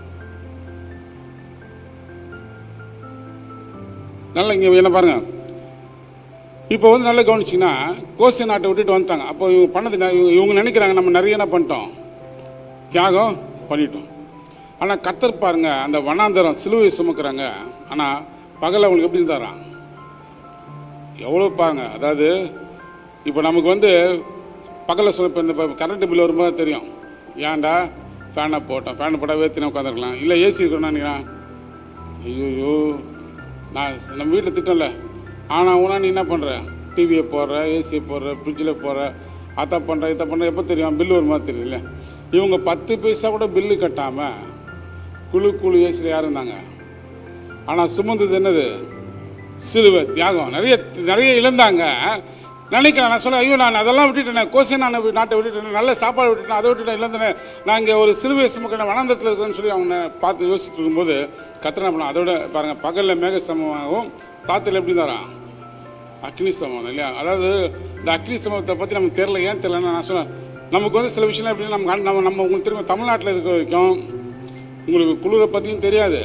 S1: நல்லா இங்கே என்ன பாருங்க இப்போ வந்து நல்லா கவனிச்சிங்கன்னா கோசை நாட்டை விட்டுட்டு வந்துட்டாங்க அப்போ இவங்க பண்ணது என்ன? இவங்க- இவங்க நினைக்கிறாங்க நம்ம நிறைய என்ன பண்ணிட்டோம் தியாகம் பண்ணிட்டோம் ஆனால் கத்தர் பாருங்க அந்த வனாந்தரம் சிலுவை சுமக்கிறாங்க ஆனால் பகல் அவங்களுக்கு எப்படி இருந்தாராம் எவ்வளோ பாருங்க அதாவது இப்போ நமக்கு வந்து பகலில் சொல்ல இப்போ இந்த கரண்ட் பில் வரும்போது தெரியும் ஏன்டா ஃபேனை போட்டோம் ஃபேனை போட்டால் வேர்த்தினா உட்காந்துருக்கலாம் இல்லை ஏசி இருக்கணும்னா நினைக்கிறேன் ஐயோ நான் நம்ம வீட்டில் திட்டம்ல ஆனால் உனா நீ என்ன பண்ணுற டிவியை போடுற ஏசியை போடுற ஃப்ரிட்ஜில் போடுற அதை பண்ணுற இதை பண்ணுற எப்போ தெரியும் பில்லு ஒரு மாதிரி தெரியல இவங்க பத்து பைசா கூட பில்லு கட்டாமல் குழு குழு ஏசியில் யார் இருந்தாங்க ஆனால் சுமந்தது என்னது சிலுவை தியாகம் நிறைய நிறைய இழந்தாங்க நினைக்கிறேன் நான் சொல்ல ஐயோ நான் அதெல்லாம் விட்டுட்டேன் கோசை நான் அப்படி நாட்டை விட்டுட்டேன் நல்ல சாப்பாடு விட்டுட்டேன் அதை விட்டுட்டேன் இழந்தேன் நான் இங்கே ஒரு சிலுவை சுமக்கிறேன் வனந்தத்தில் இருக்கிறேன்னு சொல்லி அவங்க பார்த்து யோசிச்சுட்டு இருக்கும்போது கத்தனை பண்ண அதோட பாருங்கள் பகலில் மேக சமமாகவும் ராத்திரியில் எப்படி தரான் அக்னி சமம் இல்லையா அதாவது இந்த அக்னி சமத்தை பற்றி நமக்கு தெரியல ஏன் தெரியலன்னு நான் சொன்னேன் நமக்கு வந்து சில விஷயம் எப்படின்னா நம்ம கண்- நம்ம நம்ம உங்களுக்கு திரும்ப தமிழ்நாட்டில் இருக்க வரைக்கும் உங்களுக்கு குளிரை பற்றியும் தெரியாது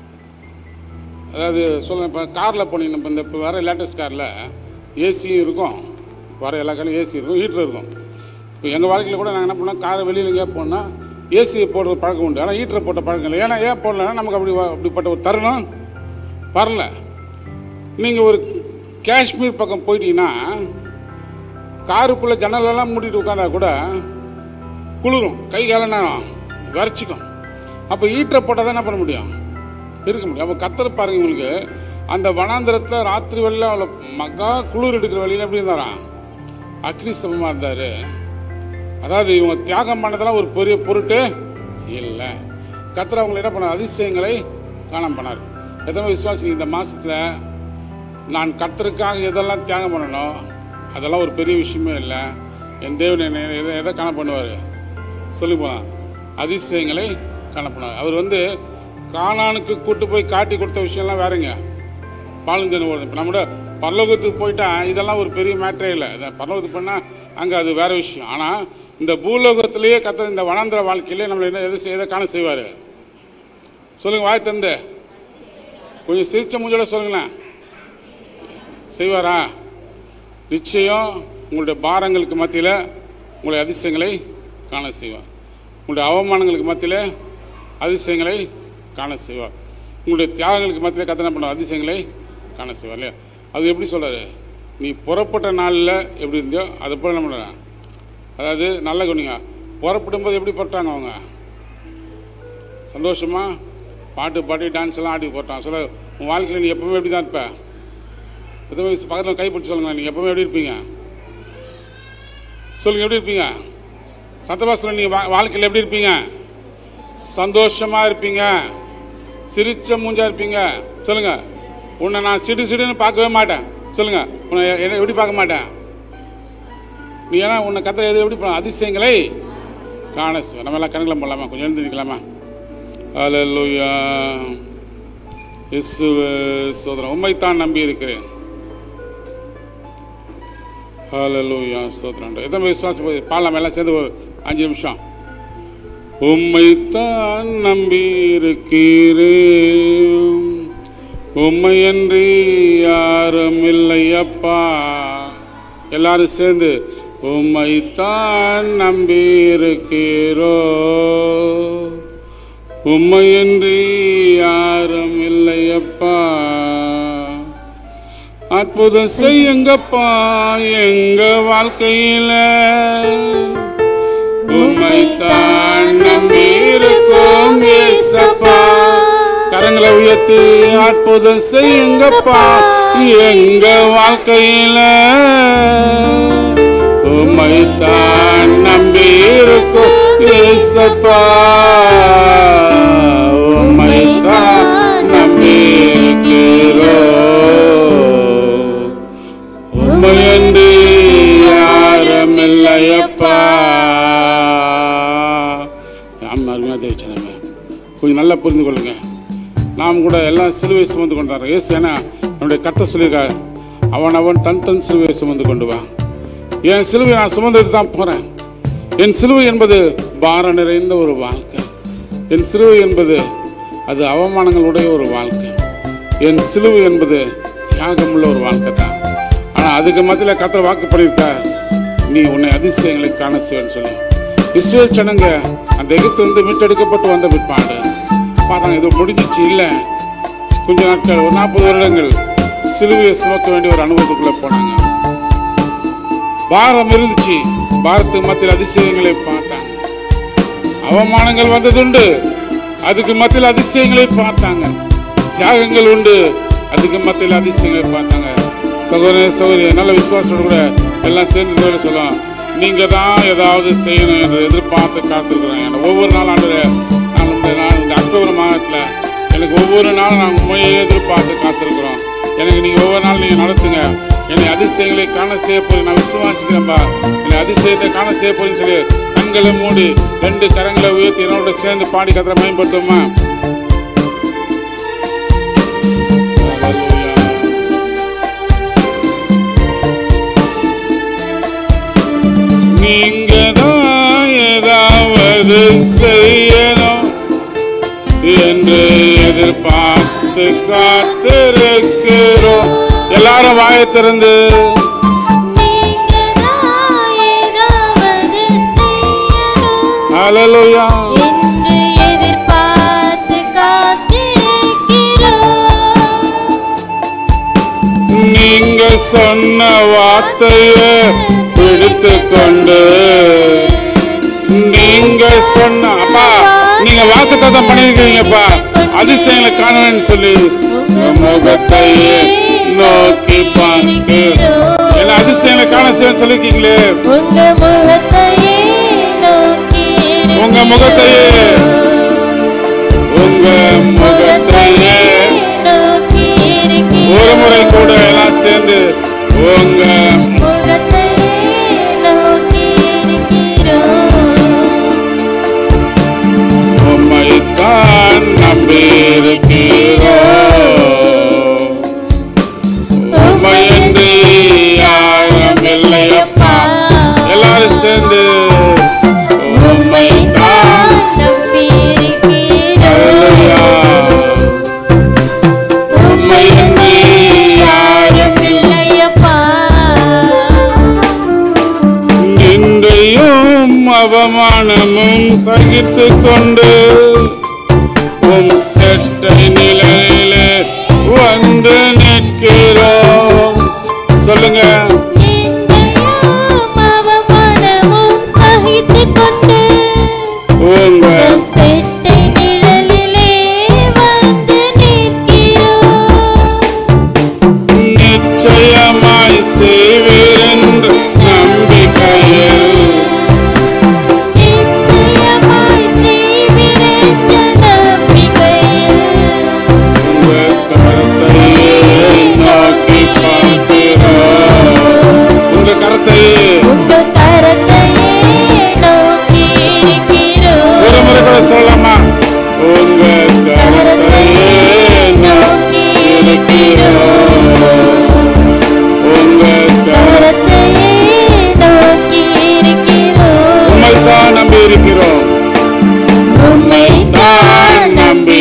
S1: அதாவது சொல்லுங்கள் இப்போ காரில் போனீங்கன்னா இப்போ இந்த இப்போ வர லேட்டஸ்ட் காரில் ஏசியும் இருக்கும் வர எல்லா காரிலும் ஏசி இருக்கும் ஹீட்டர் இருக்கும் இப்போ எங்கள் வாழ்க்கையில் கூட நாங்கள் என்ன பண்ணோம் காரை வெளியில் எங்கேயா போனால் ஏசியை போடுற பழக்கம் உண்டு ஆனால் ஹீட்டரை போட்ட பழக்கம் இல்லை ஏன்னா ஏன் போடலன்னா நமக்கு அப்படி வ- அப்படிப்பட்ட ஒரு தருணம் வரல நீங்கள் ஒரு காஷ்மீர் பக்கம் போயிட்டீங்கன்னா காருக்குள்ளே ஜன்னலெல்லாம் மூடிட்டு உட்காந்தா கூட குளிரும் கை காலனாலும் விரைச்சிக்கும் அப்போ ஈட்டரை போட்டால் தான் என்ன பண்ண முடியும் இருக்க முடியும் அப்போ கத்தர் பாருங்க உங்களுக்கு அந்த வனாந்திரத்தில் ராத்திரி வெளில அவ்வளோ மகா குளிர் எடுக்கிற வழியில் எப்படி இருந்தாராம் அக்னி சமமாக இருந்தார் அதாவது இவங்க தியாகம் பண்ணதெல்லாம் ஒரு பெரிய பொருட்டு இல்லை கத்தர் அவங்களை என்ன பண்ணார் அதிசயங்களை காணாம பண்ணார் எத்தனை விசுவாசி இந்த மாதத்தில் நான் கர்த்தருக்காக எதெல்லாம் தியாகம் பண்ணணும் அதெல்லாம் ஒரு பெரிய விஷயமே இல்லை என் தேவன் என்னை எதை எதை காண பண்ணுவார் சொல்லி போலாம் அதிசயங்களை காண பண்ணுவார் அவர் வந்து கானானுக்கு கூட்டு போய் காட்டி கொடுத்த விஷயம்லாம் வேறங்க பாலுந்தேன் ஓடுது இப்போ நம்மளோட பரலோகத்துக்கு போயிட்டா இதெல்லாம் ஒரு பெரிய மேட்டரே இல்லை இதை பரலோகத்துக்கு போனால் அங்கே அது வேற விஷயம் ஆனால் இந்த பூலோகத்திலேயே கத்த இந்த வனாந்திர வாழ்க்கையிலே நம்மளை என்ன எதை செய்- எதை காண செய்வார் சொல்லுங்கள் வாய் தந்து கொஞ்சம் சிரிச்ச மூஞ்சோட சொல்லுங்களேன் செய்வாரா நிச்சயம் உங்களுடைய பாரங்களுக்கு மத்தியில் உங்களுடைய அதிசயங்களை காண செய்வார் உங்களுடைய அவமானங்களுக்கு மத்தியில் அதிசயங்களை காண செய்வார் உங்களுடைய தியாகங்களுக்கு மத்தியில் கத்தனை பண்ண அதிசயங்களை காண செய்வார் இல்லையா அது எப்படி சொல்றாரு நீ புறப்பட்ட நாளில் எப்படி இருந்தியோ அதை போல என்ன பண்ணுறேன் அதாவது நல்ல கவனிங்க புறப்படும் போது எப்படி போட்டாங்க அவங்க சந்தோஷமா பாட்டு பாடி டான்ஸ் எல்லாம் ஆடி போட்டான் சொல்ல உன் வாழ்க்கையில் நீ எப்பவுமே எப்படி தான் இருப்ப எதுவுமே பக்கத்தில் கைப்பிடிச்சு சொல்லுங்க நீங்கள் எப்பவுமே எப்படி இருப்பீங்க சொல்லுங்க எப்படி இருப்பீங்க சத்தமா சொல்லுங்க நீங்கள் வா- வாழ்க்கையில் எப்படி இருப்பீங்க சந்தோஷமா இருப்பீங்க சிரிச்ச மூஞ்சா இருப்பீங்க சொல்லுங்க உன்னை நான் சிடு சிடுன்னு பார்க்கவே மாட்டேன் சொல்லுங்க உன்னை எ- என்ன எப்படி பார்க்க மாட்டேன் நீ ஏன்னா உன்னை கத்திர எது எப்படி பண்ண அதிசயங்களை காண செய்வேன். நம்ம எல்லாம் கணக்கில் போடலாமா கொஞ்சம் எழுந்து நிற்கலாமா அல்லேலூயா இயேசுவே சோதரன் உண்மைத்தான் நம்பி இருக்கிறேன் ஹalleluya ஸ்தோத்திரம் எத்தனை பேர் விசுவாசம் போய் பாடலாம் எல்லாம் சேர்ந்து ஒரு அஞ்சு நிமிஷம் உம்மைத்தான் நம்பி இருக்கிறேன் உம்மையன்றி யாரும் இல்லை அப்பா எல்லாரும் சேர்ந்து உம்மைத்தான் நம்பி இருக்கிறோ உம்மையன்றி யாரும் இல்லை அப்பா அற்புதம் செய்யுங்கப்பா எங்க வாழ்க்கையில உம்மைத்தான் நம்பி இருக்கோம் ஏசப்பா கரங்களை உயர்த்தி அற்புதம் செய்யுங்கப்பா எங்க வாழ்க்கையில உம்மைத்தான் நம்பி இருக்கோம் ஏசப்பா உம்மைத்தான் நம்பி இருக்கிறோம் உம்மையன்றி யாருமில்லையப்பா ஆமாம் அருமையாக தெரிவிச்சனமே கொஞ்சம் நல்லா புரிந்து கொள்ளுங்க நாம் கூட எல்லாம் சிலுவை சுமந்து கொண்டாடுறோம் ஏசு ஏன்னா நம்முடைய கத்த சொல்லியிருக்காரு அவன் அவன் தன் தன் சிலுவையை சுமந்து கொண்டு வா என் சிலுவை நான் சுமந்துட்டு தான் போகிறேன் என் சிலுவை என்பது பாரம் நிறைந்த ஒரு வாழ்க்கை என் சிலுவை என்பது அது அவமானங்களுடைய ஒரு வாழ்க்கை என் சிலுவை என்பது தியாகமுள்ள ஒரு வாழ்க்கை தான் ஆனால் அதுக்கு மத்தியில் கத்திர வாக்கு பண்ணியிருக்கார் நீ உன்னை அதிசயங்களை காண செய்வேன்னு சொல்லி இஸ்ரேல் ஜனங்க அந்த எகிப்திலிருந்து மீட்டெடுக்கப்பட்டு வந்த பிற்பாடு பார்த்தாங்க இது முடிஞ்சிச்சு இல்லை கொஞ்ச நாட்கள் ஒரு நாற்பது வருடங்கள் சிலுவையை சுமக்க வேண்டிய ஒரு அனுபவத்துக்குள்ளே போனாங்க பாரம் இருந்துச்சு பாரத்துக்கு மத்தியில் அதிசயங்களை பார்த்தாங்க அவமானங்கள் வந்ததுண்டு அதுக்கு மத்தியில் அதிசயங்களை பார்த்தாங்க தியாகங்கள் உண்டு அதுக்கு மத்தியில் அதிசயங்களை பார்த்தாங்க சகோதர சகோதரி நல்ல விசுவாசத்தோட கூட எல்லாம் சேர்ந்து இந்த வேலை சொல்லலாம் நீங்க தான் ஏதாவது செய்யணும் என்று எதிர்பார்த்து காத்திருக்கிறோம் ஏன்னா ஒவ்வொரு நாள் ஆண்டு நான் இந்த நாள் இந்த அக்டோபர் மாதத்தில் எனக்கு ஒவ்வொரு நாளும் நான் உண்மையை எதிர்பார்த்து காத்திருக்கிறோம் எனக்கு நீங்கள் ஒவ்வொரு நாள் நீங்கள் நடத்துங்க என்னை அதிசயங்களை காண செய்ய போய் நான் விசுவாசிக்கிறேன்பா என்னை அதிசயத்தை காண செய்ய போறேன்னு சொல்லி கண்களை மூடி ரெண்டு கரங்களை உயர்த்தி என்னோட சேர்ந்து பாடி கத்திர மேம்படுத்துமா நீங்க தான் ஏதாவது செய்யணும் என்று எதிர்பார்த்து காத்திருக்கிறோம் எல்லாரும் வாயை திறந்து
S2: நீங்கதான் ஏதாவது செய்யணும்
S1: ஹalleluya
S2: என்று எதிர்பார்த்து காத்திருக்கிறோம்
S1: நீங்க சொன்ன வார்த்தையை பிடித்து கொண்டு நீங்க சொன்ன அப்பா நீங்க வாக்கு தத்தம் பண்ணிருக்கீங்கப்பா அதிசயங்களை காணுவேன்னு சொல்லி உங்க முகத்தையே நோக்கி பார்த்து என்ன அதிசயங்களை காண செய்ய சொல்லிருக்கீங்களே
S2: உங்க முகத்தையே நோக்கி
S1: உங்க முகத்தையே உங்க முகத்தையே
S2: நோக்கி
S1: ஒரு முறை கூட எல்லாம் சேர்ந்து உங்க
S2: முகத்தையே நோக்கி இருக்கிறோம்
S1: உம்மைத்தான் நம்பியிருக்கிறோம் உம்மையன்றி யாரும் இல்லையப்பா எல்லாரும் சேர்ந்து உம்மைத்தான் அல்லையா உம்மையன்றி யாரும் நிந்தையும் அவமானமும் சகித்து கொண்டு உம் செட்டை நிலையிலே வந்து நிற்கிறோம் சொல்லுங்க உங்க நிச்சயமாய் செய்வீர் என்று நம்பிக்கையில் உங்க கரத்தையே நோக்கி பார்க்கிறோம் உங்க கரத்தையே ஒரு முறை கூட சொல்லலாமா உங்க கரத்தையே நோக்கி இருக்கிறோம் உங்க கர உம்மைத்தான் நம்பி இருக்கிறோம் உம்மைத்தான் நம்பி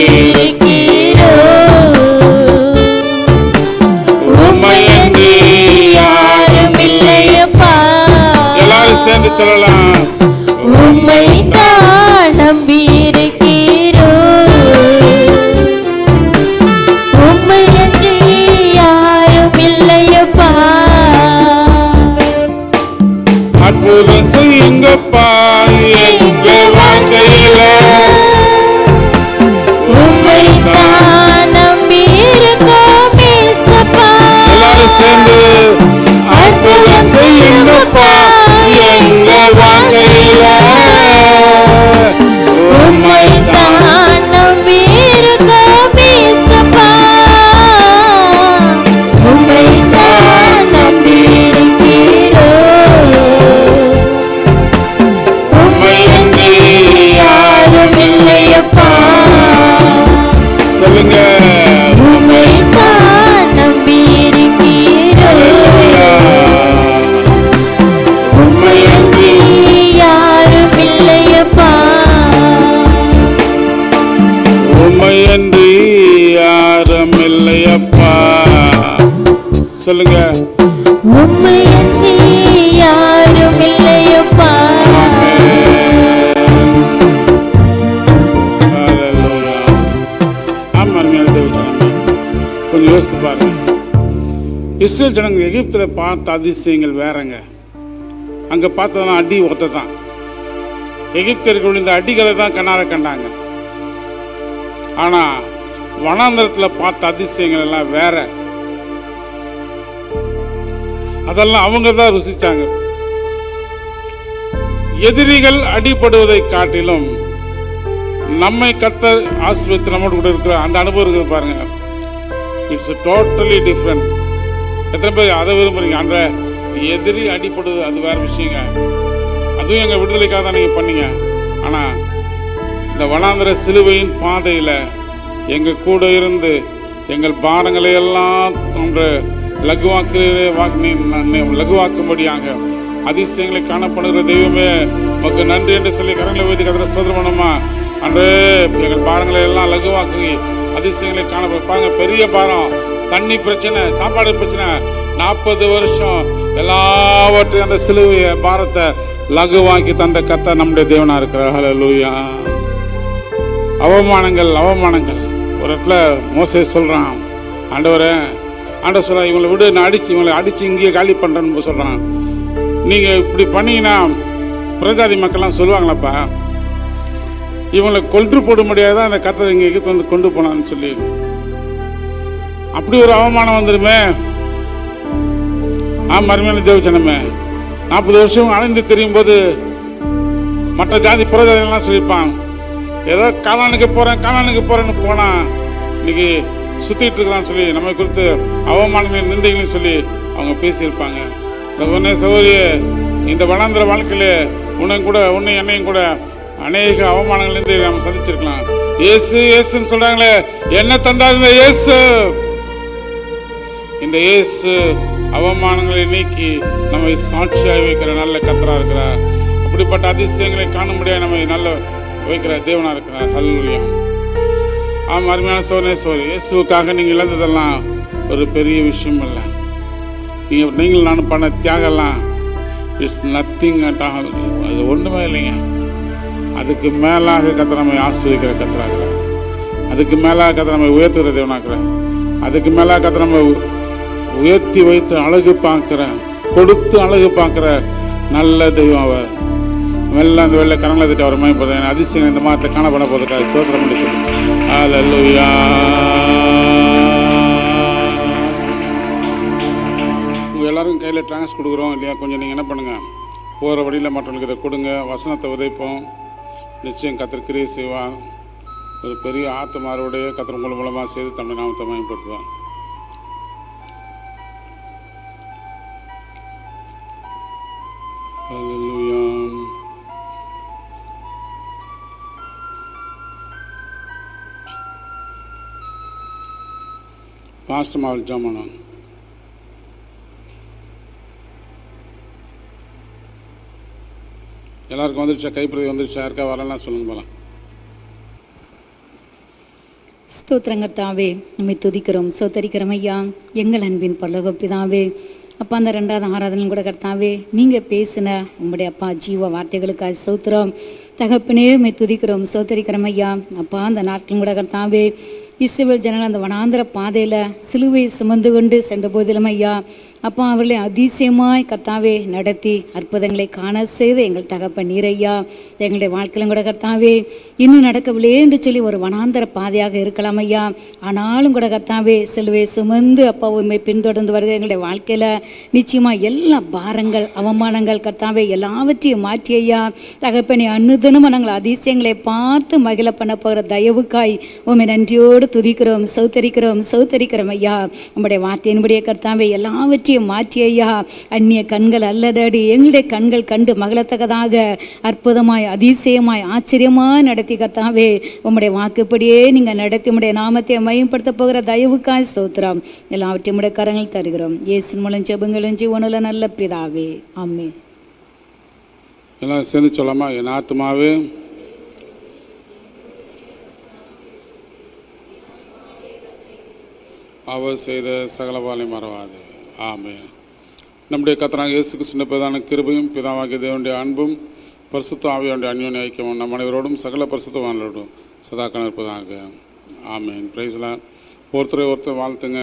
S1: உம்மையன்றி யாரும் எல்லாரும் சேர்ந்து சொல்லலாம்
S2: உம்மைத்தான் நம்பியிருக்கிறோம் உம்மையன்றி யாரும் இல்லையப்பா
S1: அற்புதம் செய்யுங்கப்பா எங்க வாழ்க்கையில
S2: உம்மைத்தான் நம்பியிருக்கோம் ஏசப்பா
S1: எல்லாரும் சேர்ந்து அற்புதம் செய்யுங்கப்பா எங்க வாழ்க்கையில உம்மைத்தான்
S2: உம்மைத்தான் நம்பியிருக்கோம் ஏசப்பா உம்மைத்தான் நம்பியிருக்கிறோம்
S1: உம்மையன்றி
S2: யாரும் இல்லையப்பா
S1: சொல்லுங்க
S2: உம்மைத்தான் நம்பியிருக்கிறோம்
S1: உம்மையன்றி
S2: யாரும் இல்லையப்பா
S1: உம்மையன்றி யாரும் இல்லையப்பா சொல்லுங்க
S2: உம்மையன்றி யாரும் இல்லையப்பா
S1: ஹalleluya. ஆமா அருமையான தேவ ஜனமே. கொஞ்சம் யோசிச்சு பாருங்க இஸ்ரேல் ஜனங்க எகிப்தில் பார்த்த அதிசயங்கள் வேறங்க அங்க பார்த்ததெல்லாம் அடி ஒத்த தான் எகிப்தியர்கள் விழுந்த அடிகளை தான் கண்ணார கண்டாங்க ஆனா வனாந்தரத்தில் பார்த்த அதிசயங்கள் எல்லாம் வேற அதெல்லாம் அவங்க தான் ருசிச்சாங்க எதிரிகள் அடிபடுவதை காட்டிலும் நம்மை கத்தர் ஆசிரியத்து நம்மோடு கூட இருக்கிற அந்த அனுபவம் இருக்குது பாருங்க இட்ஸ் டோட்டலி டிஃப்ரெண்ட் எத்தனை பேர் அதை விரும்புறீங்க அந்த எதிரி அடிபடுவது அது வேற விஷயங்க அதுவும் எங்கள் விடுதலைக்காக தான் நீங்கள் பண்ணீங்க ஆனால் இந்த வனாந்திர சிலுவையின் பாதையில் எங்கள் கூட இருந்து எங்கள் பாரங்களை எல்லாம் ஒன்று லகுவாக்கு வாக்கு லகுவாக்கும்படியாக அதிசயங்களை காணப்படுகிற தெய்வமே உமக்கு நன்றி என்று சொல்லி கரங்களை வைத்து கதிர சோதரம் பண்ணுமா அன்று எங்கள் பாரங்களை எல்லாம் லகுவாக்கி அதிசயங்களை காண பாருங்க பெரிய பாரம் தண்ணி பிரச்சனை சாப்பாடு பிரச்சனை நாற்பது வருஷம் எல்லாவற்றையும் அந்த சிலுவைய பாரத்தை லகுவாக்கி தந்த கத்த நம்முடைய தேவனா இருக்கிறார் ஹalleluya அவமானங்கள் அவமானங்கள் ஒரு இடத்துல மோசே சொல்றான் ஆண்டவரே ஆண்டவர் சொல்றான் இவங்களை விடு நான் அடிச்சு இவங்களை அடிச்சு இங்கேயே காலி பண்றேன்னு சொல்றான் நீங்க இப்படி பண்ணீங்கன்னா பிரஜாதி மக்கள்லாம் சொல்லுவாங்களாப்பா இவங்களை கொன்று போட முடியாதான் அந்த கத்தரை இங்கே இழுத்து வந்து கொண்டு போனான்னு சொல்லி அப்படி ஒரு அவமானம் வந்துருமே ஆ மருமையான தேவச்சனமே நாற்பது வருஷம் அலைந்து தெரியும் போது மற்ற ஜாதி புறஜாதிகள்லாம் சொல்லியிருப்பான் ஏதோ காலானுக்கு போகிறேன் காலானுக்கு போகிறேன்னு போனால் இன்னைக்கு சுற்றிட்டு இருக்கிறான்னு சொல்லி நம்மை குறித்து அவமானங்களையும் நிந்தைகளையும் சொல்லி அவங்க பேசியிருப்பாங்க சகோதரனே சகோதரியே இந்த வனாந்திர வாழ்க்கையில உன்னை கூட உன்னை என்னையும் கூட அநேக அவமானங்கள்லேருந்து நம்ம சந்திச்சிருக்கலாம் இயேசு இயேசுன்னு சொல்றாங்களே என்ன தந்தார் இந்த இயேசு இந்த இயேசு அவமானங்களை நீக்கி நம்மை சாட்சியாக வைக்கிற நல்ல கத்தரா இருக்கிறார் அப்படிப்பட்ட அதிசயங்களை காணும்படியாக நம்மை நல்ல வைக்கிற தேவனா இருக்கிறார் ஹல்லேலூயா ஆமாம் அருமையான சோதனை சோதரி இயேசுவுக்காக நீங்கள் இழந்ததெல்லாம் ஒரு பெரிய விஷயம் இல்லை நீங்கள் நீங்கள் நானும் பண்ண தியாகம்லாம் இட்ஸ் நத்திங் அட் ஆல் அது ஒன்றுமே இல்லைங்க அதுக்கு மேலாக கத்த நம்மை ஆஸ்வதிக்கிற கத்தராகிறார் அதுக்கு மேலாக கத்த நம்மை உயர்த்துகிற தேவனாக்குற அதுக்கு மேலாக கத்த நம்ம உ- உயர்த்தி வைத்து அழகு பார்க்கிற கொடுத்து அழகு பார்க்கிற நல்ல தெய்வம் அவர் மெல்ல அந்த வெள்ளை கரங்களை தட்டி அவர் மயப்படுறேன் அதிசயம் இந்த மாதத்தில் காணப்பட போதுக்காக சோதரம் பண்ணி சொல்லி ஹalleluya உங்கள் எல்லாரும் கையில் ட்ரான்ஸ் கொடுக்குறோம் இல்லையா கொஞ்சம் நீங்கள் என்ன பண்ணுங்கள் போகிற வழியில் மற்றவங்களுக்கு இதை கொடுங்க வசனத்தை விதைப்போம் நிச்சயம் கத்தர் கிரியை செய்வார் ஒரு பெரிய ஆத்மாரோடைய கத்தர் உங்கள் மூலமாக செய்து தமிழ் நாமத்தை மேம்படுத்துவார் Hallelujah. பாஸ்டர் மாவல் ஜாமான் எல்லாருக்கும் வந்துருச்சா கைப்பிரதி வந்துருச்சா யாருக்கா வரலாம் சொல்லுங்க போலாம்
S4: ஸ்தோத்திரங்கர்த்தாவே நம்மை துதிக்கிறோம் சோத்தரிக்கிறோம் ஐயா எங்கள் அன்பின் பரலோக பிதாவே அப்பா அந்த ரெண்டாவது ஆராதனையும் கூட கர்த்தாவே நீங்கள் பேசின உங்களுடைய அப்பா ஜீவ வார்த்தைகளுக்காக ஸ்தோத்திரம் தகப்பனே உம்மை துதிக்கிறோம் சோத்தரிக்கிறோம் ஐயா அப்பா அந்த நாட்களும் கூட கர்த்தாவே இஸ்ரவேல் ஜனங்கள் அந்த வனாந்திர பாதையில் சிலுவை சுமந்து கொண்டு சென்ற போதிலும் ஐயா அப்பா அவர்களை அதிசயமாய் கர்த்தாவே நடத்தி அற்புதங்களை காண செய்த எங்கள் தகப்பன் நீரையா எங்களுடைய வாழ்க்கையிலும் கூட கர்த்தாவே இன்னும் நடக்கவில்லை என்று சொல்லி ஒரு வனாந்தர பாதையாக இருக்கலாம் ஐயா ஆனாலும் கூட கர்த்தாவே சிலுவை சுமந்து அப்பா உண்மை பின்தொடர்ந்து வருகிற எங்களுடைய வாழ்க்கையில் நிச்சயமாக எல்லா பாரங்கள் அவமானங்கள் கர்த்தாவே எல்லாவற்றையும் மாற்றி ஐயா தகப்பனை அன்னுதினமும் நாங்கள் அதிசயங்களை பார்த்து மகிழ பண்ண போகிற தயவுக்காய் உண்மை நன்றியோடு துதிக்கிறோம் சௌத்தரிக்கிறோம் சௌத்தரிக்கிறோம் ஐயா உம்முடைய வார்த்தையின்படியே கர்த்தாவே எல்லாவற்றையும் மாற்றி ஐயா அந்நிய கண்கள் அல்லடடி எங்களுடைய கண்கள் கண்டு மகளத்தக்கதாக அற்புதமாய் அதிசயமாய் ஆச்சரியமாய் நடத்தி கர்த்தாவே உம்முடைய வாக்குப்படியே நீங்கள் நடத்தி உம்முடைய நாமத்தை மையப்படுத்த போகிற தயவுக்காய் ஸ்தோத்திரம் எல்லாவற்றையும் உம்முடைய கரங்கள் தருகிறோம் இயேசின் மூலம் ஜெபங்களும் ஜீவனுள்ள நல்ல பிதாவே ஆமென்
S1: எல்லாம் சேர்ந்து சொல்லாமா என் ஆத்மாவே அவர் செய்த சகலபாலை மறவாது ஆமே நம்முடைய கத்தனாக இயேசு கிருஷ்ண பிரதான கிருபையும் பிதாவாகிய தேவனுடைய அன்பும் பரிசுத்த ஆவியானுடைய அந்யோன்ய ஐக்கியமும் நம் அனைவரோடும் சகல பரிசுத்தவான்களோடும் சதா கணற்பதாக ஆமேன் பிரைஸ்லாம் ஒருத்தரை ஒருத்தர் வாழ்த்துங்க